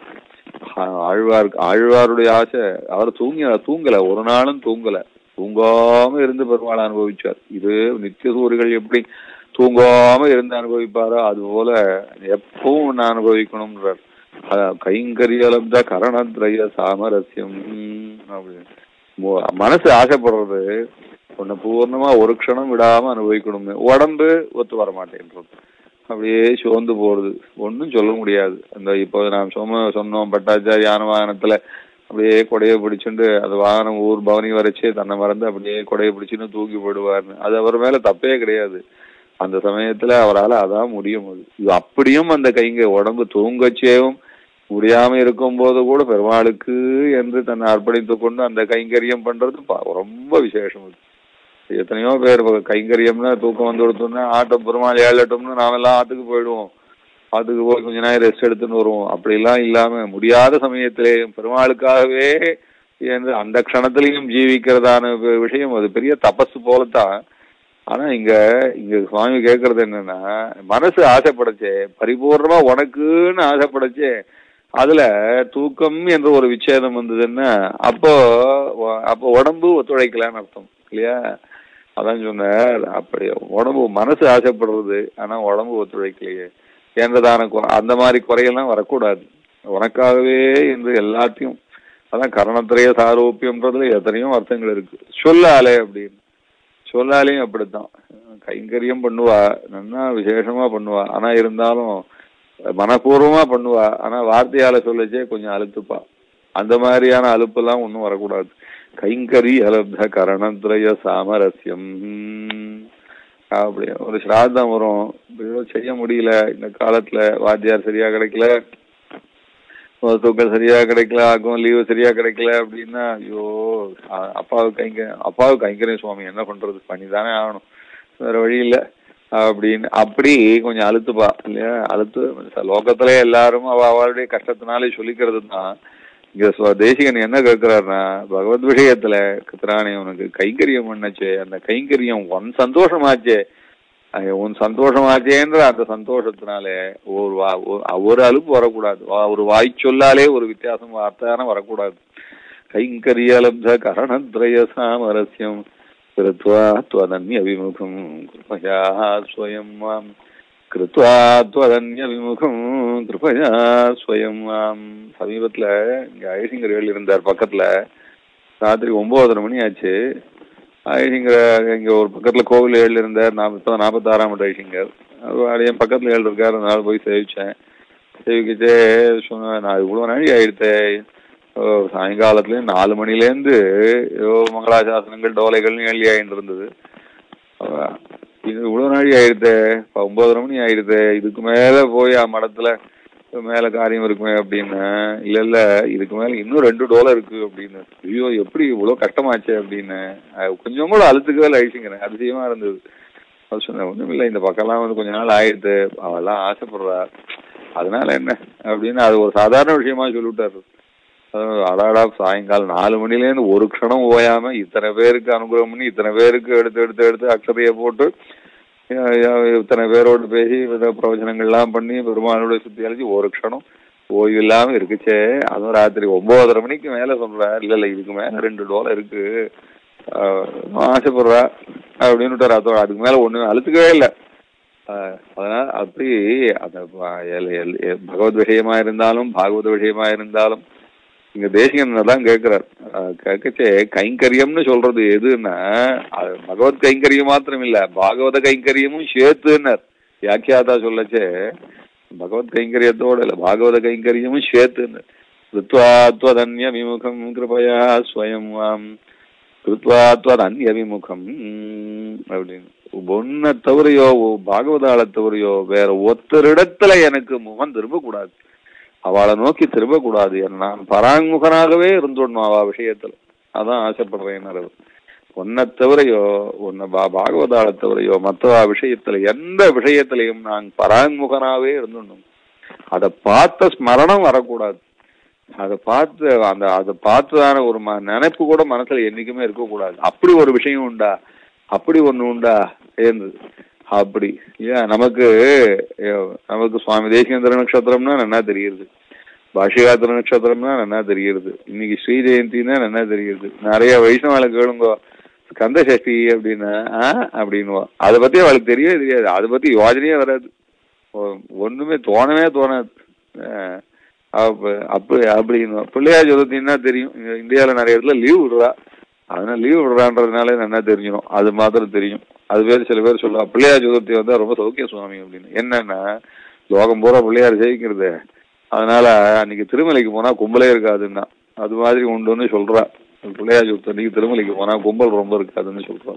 ஆ- ஆழ்வார் ஆழ்வாருடைய ஆசை அவர் தூங்கி தூங்கல ஒரு நாளும் தூங்கல தூங்காம இருந்து பெருமாள் அனுபவிச்சார் இது நித்திய சூரிகள் எப்படி தூங்காம இருந்து அனுபவிப்பாரோ அது போல எப்பவும் நான் அனுபவிக்கணும்ன்றார் அதான் கைங்கரியலப்த கரணத்ரய சாமரஸ்யம் அப்படி மு- மனசு ஆசைப்படுறது உன்னை பூர்ணமா ஒரு க்ஷணம் விடாம அனுபவிக்கணும்னு உடம்பு ஒத்து வர மாட்டேன்றது அப்படியே சோர்ந்து போறது ஒன்றும் சொல்ல முடியாது அந்த இப்போ நாம் சொன்ன சொன்னோம் பட்டாச்சாரி யான வாகனத்துல அப்படியே கொடையை பிடிச்சுண்டு அது வாகனம் ஊர் பவனி வரைச்சே தன்னை மறந்து அப்படியே கொடையை பிடிச்சுன்னு தூக்கி போடுவார்னு அது அவர் மேல தப்பே கிடையாது அந்த சமயத்துல அவரால அதான் முடியும் அது இது அப்படியும் அந்த கைங்க உடம்பு தூங்கச்சேவும் முடியாம இருக்கும் போது கூட பெருமாளுக்கு என்று தன்னை அர்ப்பணித்துக் கொண்டு அந்த கைங்கரியம் பண்றது பா- ரொம்ப விசேஷம் அது எத்தனையோ பேர் இப்ப கைங்கரியம்னா தூக்கம் வந்து கொடுத்தோம்னா ஆட்டம் பெருமாள் ஏழட்டோம்னு நாமெல்லாம் ஆத்துக்கு போயிடுவோம் ஆத்துக்கு போய் கொஞ்ச நேரம் ரெஸ்ட் எடுத்துன்னு வருவோம் அப்படிலாம் இல்லாம முடியாத சமயத்திலே பெருமாளுக்காகவே என்று அந்த க்ஷணத்திலையும் ஜீவிக்கிறதான வி- விஷயம் அது பெரிய தபசு போலத்தான் ஆனா இங்க இங்க சுவாமி கேக்குறது என்னன்னா மனசு ஆசைப்படச்சே பரிபூர்ணமா உனக்குன்னு ஆசைப்படச்சே அதுல தூக்கம் என்ற ஒரு விச்சேதம் வந்ததுன்னா அப்போ வ- அப்போ உடம்பு ஒத்துழைக்கலான்னு அர்த்தம் இல்லையா அதான் சொன்னார் அப்படி உடம்பு மனசு ஆசைப்படுறது ஆனா உடம்பு ஒத்துழைக்கலையே என்றதான கு- அந்த மாதிரி குறையெல்லாம் வரக்கூடாது உனக்காகவே என்று எல்லாத்தையும் அதான் கரணத்திரைய சாரோப்பியம்ன்றதுல எத்தனையோ அர்த்தங்கள் இருக்கு சொல்லாலே அப்படின்னு சொல்லாலையும் அப்படித்தான் கைங்கரியம் பண்ணுவா நல்லா விசேஷமா பண்ணுவா ஆனா இருந்தாலும் மனப்பூர்வமா பண்ணுவா ஆனா வார்த்தையால சொல்லச்சே கொஞ்சம் அழுத்துப்பா அந்த மாதிரியான அலுப்பெல்லாம் ஒன்றும் வரக்கூடாது கைங்கரி அலப்த கரணத்ரய சாமரஸ்யம் அப்படி ஒரு சிராதம் வரும் ஏதோ செய்ய முடியல இந்த காலத்துல வாத்தியார் சரியா கிடைக்கல தூக்கம் சரியா கிடைக்கல ஆகும் லீவு சரியா கிடைக்கல அப்படின்னா ஐயோ அ- அப்பாவுக்கு கைங்க அப்பாவுக்கு கைங்கரியம் சுவாமி என்ன பண்றது பண்ணிதானே ஆகணும் வேற வழி இல்ல அப்படின்னு அப்படி கொஞ்சம் அழுத்துப்பா இல்லையா அழுத்து லோகத்திலே எல்லாரும் அவ அவளுடைய கஷ்டத்தினாலே சொல்லிக்கிறது தான் இங்க சுவ- தேசிகன் என்ன கேட்கிறாருன்னா பகவத் விஷயத்துல கிருத்ராணி உனக்கு கைங்கரியம் பண்ணச்சே அந்த கைங்கரியம் உன் சந்தோஷமாச்சே அது உன் சந்தோஷமாச்சேன்ற அந்த சந்தோஷத்தினாலே ஒரு வா- ஒரு- ஒரு அலுப்பு வரக்கூடாது வா- ஒரு வாய் சொல்லாலே ஒரு வித்தியாசம் வார்த்தையான வரக்கூடாது கைங்கரியலப்த கரணத்ரய சாமரஸ்யம் கிருத்வா त्वदन्य விமுகம் கிருபயா ஸ்வயம் மாம் கிருத்வா त्वदन्य விமுகம் கிருபயா ஸ்வயம் மாம் சமீபத்துல இங்க ஐசிங்கர் வேல் இருந்தார் பக்கத்துல ராத்திரி ஒன்பதரை மணி ஆச்சு ஐசிங்கர் இங்க ஒரு பக்கத்துல கோவில் ஏழு இருந்தார் நாற்பத்தி நாற்பத்தாறாம் ஐசிங்கர் அது என் பக்கத்துல ஏழு இருக்காரு அதனால போய் சேவிச்சேன் சேவிக்கிட்டே சொன்னேன் நான் இவ்வளவு நாளி ஆயிடுத்தே ஓ, சாயங்காலத்துலயும் நாலு மணிலேருந்து ஏதோ மங்களாசாசனங்கள் டோலைகள்னு எழுதி ஆயிட்டு இருந்தது அவ- இது இவ்வளவு நாழி ஆயிடுதே இப்ப ஒன்பதரை மணி ஆயிடுதே இதுக்கு மேல போய் ஆ மடத்துல மேல காரியம் இருக்குமே அப்படின்னு இல்ல இல்ல இதுக்கு மேல இன்னும் ரெண்டு டோலர் இருக்கு அப்படின்னு ஐயோ எப்படி இவ்வளவு கஷ்டமாச்சே அப்படின்னு அது கொஞ்சம் கூட அழுத்துக்கவே இல்லை அழிச்சுங்கிறேன் அதிசயமா இருந்தது அது சொன்னேன் ஒண்ணும் இல்லை இந்த பக்கம்லாம் வந்து கொஞ்ச நாள் ஆயிடுது அவெல்லாம் ஆசைப்படுறா அதனால என்ன அப்படின்னு அது ஒரு சாதாரண விஷயமா சொல்லிவிட்டாரு அதாவது அடாடா சாயங்காலம் நாலு மணிலேருந்து ஒரு க்ஷணம் ஓயாம இத்தனை பேருக்கு அனுகிரகம் பண்ணி இத்தனை பேருக்கு எடுத்து எடுத்து எடுத்து அக்ஷதையை போட்டு அஹ் அஹ் இத்தனை பேரோடு பேசி வித பிரவச்சனங்கள்லாம் பண்ணி பெருமாளோட சுத்தி அழைச்சி ஒரு க்ஷணம் ஓய்வு இல்லாம இருக்குச்சே அதுவும் ராத்திரி ஒன்பதரை மணிக்கு மேல சொல்றா இல்ல இல்ல இதுக்கு மேல ரெண்டு டோலை இருக்கு அஹ் ஆசைப்படுறா அப்படின்னு விட்டாரு அதோட அதுக்கு மேல ஒண்ணுமே அழுத்துக்கவே இல்லை ஆஹ் அதனால அப்படி அந்த ப- எல்- எல்- எ- பகவத் விஷயமா இருந்தாலும் பாகவத விஷயமா இருந்தாலும் இங்க தேசிகன் தான் கேட்கிறார் ஆஹ் கேட்கச்சே கைங்கரியம்னு சொல்றது எதுன்னா அது பகவத் கைங்கரியம் மாத்திரம் இல்ல பாகவத கைங்கரியமும் சேர்த்துன்னார் வியாக்கியாதா சொல்லச்சே பகவத் கைங்கரியத்தோட இல்ல பாகவத கைங்கரியமும் சேர்த்துன்னு கிருத்வாத்வதன்ய விமுகம் கிருபயா ஸ்வயம் வாம் கிருத்வாத்வதன்ய விமுகம் அப்படின்னு ஒன்ன தவறையோ பாகவதாள தவறையோ வேற ஒத்தரிடத்துல எனக்கு முகம் திரும்ப கூடாது அவளை நோக்கி திரும்ப கூடாது நான் பராங்முகனாகவே இருந்துடணும் அவ விஷயத்துல அதான் ஆசைப்படுறேன் அவர் உன்னை தவிரையோ உன்னை பா பாகவதாள தவிரையோ மற்றவா விஷயத்துல எந்த விஷயத்திலையும் நான் பராங்முகனாவே இருந்துடணும் அதை பார்த்த ஸ்மரணம் வரக்கூடாது அதை பார்த்து அந்த அதை பார்த்துதான ஒரு ம நினைப்பு கூட மனசுல என்னைக்குமே இருக்கக்கூடாது அப்படி ஒரு விஷயம் உண்டா அப்படி ஒண்ணு உண்டா ஏந்து அப்படி ஏன் நமக்கு ஏ, நமக்கு சுவாமி தேசிகேந்திர நட்சத்திரம்னா நல்லா தெரியுது பாஷிகாத்திர நட்சத்திரம்னா நல்லா தெரியுது இன்னைக்கு ஸ்ரீ ஜெயந்தின்னா நல்லா தெரியுது நிறைய வைஷ்ணவால கேளுங்க ஸ்கந்த சஷ்டி அப்படின்னா ஆ அப்படின்னுவா அதை பத்தி அவளுக்கு தெரியவே தெரியாது அதை பத்தி யோஜனையே வராது ஒ- ஒண்ணுமே தோணவே தோணாது அஹ் அப்ப அப்படி அப்படின்னு பிள்ளையார் சதுர்த்தின்னா தெரியும் இங்க இந்தியால நிறைய இடத்துல லீவ் விடுறா அதனால லீவ் விடுறான்றதுனால நல்லா தெரிஞ்சிடும் அது மாத்திரம் தெரியும் அது பேர் சில பேர் சொல்லுவா பிள்ளையார் சதுர்த்தி வந்தா ரொம்ப சௌக்கிய சுவாமி அப்படின்னு என்னன்னா லோகம் பூரா பிள்ளையார் ஜெயிக்கிறது அதனால அன்னைக்கு திருமலைக்கு போனா கும்பலே இருக்காதுன்னா அது மாதிரி உண்டுன்னு சொல்றா பிள்ளையார் சதுர்த்தி அன்னைக்கு திருமலைக்கு போனா கும்பல் ரொம்ப இருக்காதுன்னு சொல்றா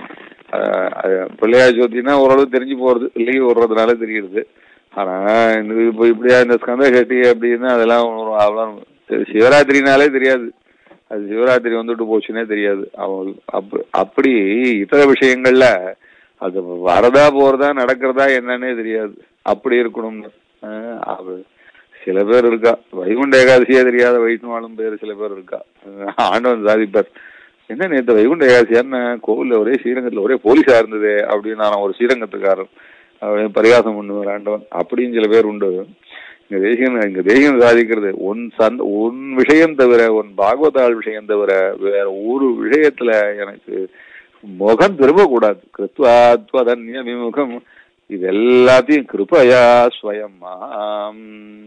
அஹ் அஹ் பிள்ளையார் சதுர்த்தினா ஓரளவு தெரிஞ்சு போறது லீவ் விடுறதுனால தெரியுது ஆனா இந்த இப்போ இப்படியா இந்த ஸ்கந்த சஷ்டி அப்படின்னா அதெல்லாம் ஒரு அவ்வளோ சரி, சிவராத்திரினாலே தெரியாது அது சிவராத்திரி வந்துட்டு போச்சுன்னே தெரியாது அவங்க அப்ப அப்படி இதர விஷயங்கள்ல அது வரதா போறதா நடக்கிறதா என்னன்னே தெரியாது அப்படி இருக்கணும்னு அஹ் அது சில பேர் இருக்கா வைகுண்ட ஏகாதசியே தெரியாத வைஷ்ணவாலும் பேர் சில பேர் இருக்கா அஹ் ஆண்டவன் சாதிப்பார் என்ன நேற்று வைகுண்ட ஏகாதசி என்ன கோவில்ல ஒரே ஸ்ரீரங்கத்துல ஒரே போலீஸா இருந்தது அப்படின்னு நான் ஒரு ஸ்ரீரங்கத்துக்காரன் அவன் பரிகாசம் பண்ணுவார் ஆண்டவன் அப்படின்னு சில பேர் உண்டு இங்க தேசியம் இங்க தேசியம் சாதிக்கிறது உன் சந்த உன் விஷயம் தவிர உன் பாகவதாள் விஷயம் தவிர வேற ஒரு விஷயத்துல எனக்கு முகம் திரும்ப கூடாது கிருத்வாத்வதன்ய விமுகம் இது எல்லாத்தையும் கிருபயா ஸ்வயமாம்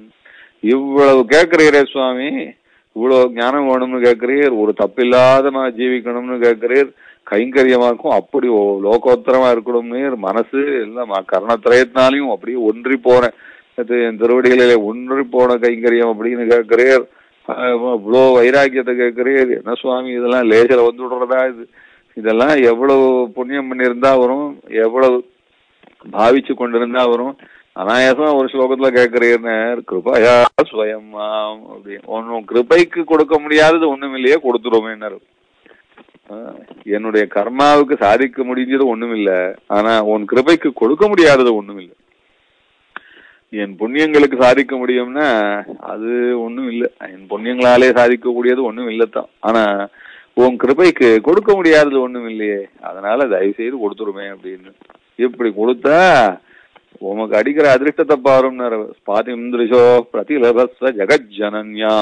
இவ்வளவு கேட்கிறீரே சுவாமி இவ்வளவு ஞானம் வேணும்னு கேட்கிறீர் ஒரு தப்பில்லாத நான் ஜீவிக்கணும்னு கேட்கிறீர் கைங்கரியமாக்கும் அப்படி ஓ- லோகோத்தரமா இருக்கணும்னு மனசு எல்லாம் கர்ணத்திரயத்தினாலையும் அப்படியே ஒன்றி போன இது என் திருவடிகளிலே ஒன்றி போன கைங்கரியம் அப்படின்னு கேட்கிறீர் அஹ் இவ்வளோ வைராக்கியத்தை கேட்கிறீர் என்ன சுவாமி இதெல்லாம் லேசர வந்து விடுறதா இது இதெல்லாம் எவ்வளவு புண்ணியம் பண்ணியிருந்தா வரும் எவ்வளவு பாவிச்சு கொண்டிருந்தா வரும் அனாயாசமா ஒரு ஸ்லோகத்துல கேட்கிறீர்னு கிருபயா ஸ்வயமாம் அப்படி ஒன்னும் கிருபைக்கு கொடுக்க முடியாதது ஒண்ணும் இல்லையே கொடுத்துருவோமேன்னாரு ஆஹ், என்னுடைய கர்மாவுக்கு சாதிக்க முடிஞ்சது ஒண்ணுமில்ல ஆனா உன் கிருபைக்கு கொடுக்க முடியாதது ஒண்ணுமில்லை என் புண்ணியங்களுக்கு சாதிக்க முடியும்னா அது ஒண்ணும் இல்ல என் புண்ணியங்களாலே சாதிக்கக்கூடியது ஒண்ணும் இல்லத்தான் ஆனா உன் கிருபைக்கு கொடுக்க முடியாதது ஒண்ணும் இல்லையே அதனால தயவு செய்து கொடுத்துருமே அப்படின்னு இப்படி கொடுத்தா உமக்கு அடிக்கிற அதிர்ஷ்டத்தை பாரும்னாரு ஸ்பாதிந்திரிஷோ பிரதிலபஸ்வ ஜெகஜனன்யா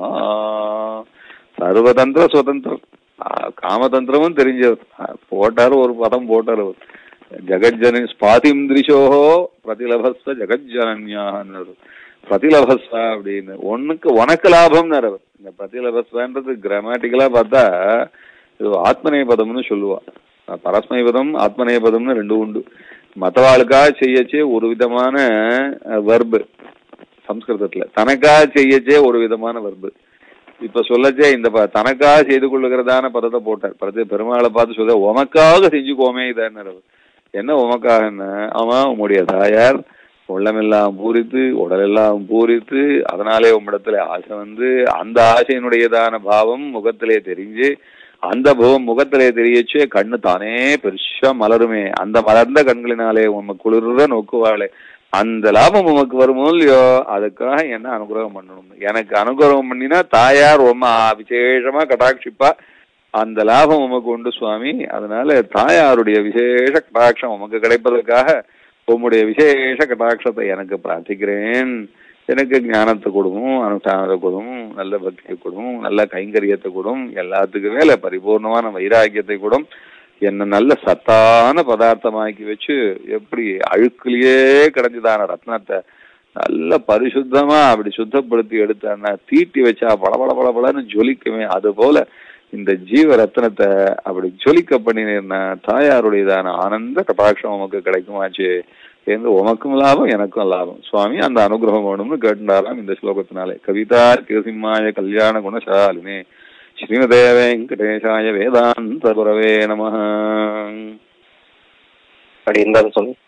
சர்வதந்திர சுதந்திரம் ஆ, காமதந்திரமும் தெரிஞ்சவர் ஆ, போட்டாரு ஒரு பதம் போட்டாரு அவர் ஜெகஜன ஸ்பாதிந்திரிஷோ பிரதிலபஸ்வ ஜெகஜனன்யான்னு பிரதிலபஸ்வா அப்படின்னு ஒண்ணுக்கு உனக்கு லாபம்னாரு அவர் இந்த பிரதிலபஸ்வான்றது கிராமட்டிக்கலா பார்த்தா இது ஆத்மநேபதம்னு சொல்லுவா பரஸ்மைபதம் ஆத்மநேபதம்னு ரெண்டு உண்டு மத்தவாளுக்கா செய்யச்சே ஒரு விதமான வர்பு சம்ஸ்கிருதத்துல தனக்கா செய்யச்சே ஒரு விதமான வர்பு இப்ப சொல்லச்சே இந்த ப- தனக்கா செய்து கொள்ளுகிறதான பதத்தை போட்டார் பிரதி பெருமாளை பார்த்து சொல்ல உமக்காக செஞ்சுக்கோமே இதான்னு என்ன உமக்காகன்னு அவன் உம்முடைய தாயார் உள்ளமெல்லாம் பூரித்து உடலெல்லாம் பூரித்து அதனாலே உம்மிடத்துல ஆசை வந்து அந்த ஆசையினுடையதான பாவம் முகத்திலே தெரிஞ்சு அந்த பாவம் முகத்திலே தெரியச்சு கண்ணு தானே பெருசா மலருமே அந்த மலர்ந்த கண்களினாலே உமக்கு குளிர நோக்குவாளே அந்த லாபம் உமக்கு வருமோ இல்லையோ அதுக்காக என்ன அனுகிரகம் பண்ணணும் எனக்கு அனுகிரகம் பண்ணினா தாயார் உம விசேஷமா கடாட்சிப்பா அந்த லாபம் உமக்கு உண்டு சுவாமி அதனால தாயாருடைய விசேஷ கடாட்சம் உமக்கு கிடைப்பதற்காக உம்முடைய விசேஷ கடாட்சத்தை எனக்கு பிரார்த்திக்கிறேன் எனக்கு ஞானத்தை கொடுக்கும் அனுஷ்டானத்தை கொடுக்கும் நல்ல பக்தியை கொடுக்கும் நல்ல கைங்கரியத்தை கொடுக்கும் எல்லாத்துக்கும் மேல பரிபூர்ணமான வைராக்கியத்தை கொடுக்கும் என்ன நல்ல சத்தான பதார்த்தமாக்கி வச்சு எப்படி அழுக்குலயே கிடைச்சதான ரத்னத்தை நல்ல பரிசுத்தமா அப்படி சுத்தப்படுத்தி எடுத்தான்னா தீட்டி வச்சா பளபள பளபளன்னு ஜொலிக்குமே அது போல இந்த ஜீவ ரத்னத்தை அப்படி ஜொலிக்க பண்ணினேன்னா தாயாருடையதான ஆனந்த கட்டாட்சம் உமக்கு கிடைக்குமாச்சு என்று உமக்கும் லாபம் எனக்கும் லாபம் சுவாமி அந்த அனுகிரகம் வேணும்னு கேட்டுண்டாராம் இந்த ஸ்லோகத்தினாலே கவிதா கிருசிம்மாய கல்யாண குணசாலினே ஸ்ரீமதே வெங்கடேசாய வேதாந்த குரவே நம அப்படி இருந்தாலும் சொல்லு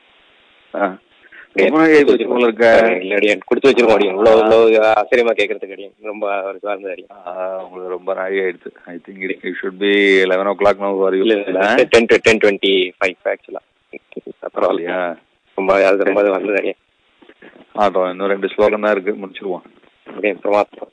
ரொம்ப நாள் ஆகி போச்சு போல இருக்க இல்ல அடியன் கொடுத்து வச்சிருக்கோம் அடியன் இவ்வளவு இவ்வளவு ஆச்சரியமா கேட்கறதுக்கு அடியன் ரொம்ப ஒரு சார்ந்த அடியன் ஆஹ், உங்களுக்கு ரொம்ப நாளே ஆயிடுச்சு I think it should be eleven o'clock no for you இல்ல ten to ten twenty five ஆக்சுவலா பரவாயில்லையா ரொம்ப அது ரொம்ப வந்தது அடியன் ஆட்டோ இன்னும் ரெண்டு ஸ்லோகம் தான் இருக்கு முடிச்சிருவோம் அடியன் பிரமாதம்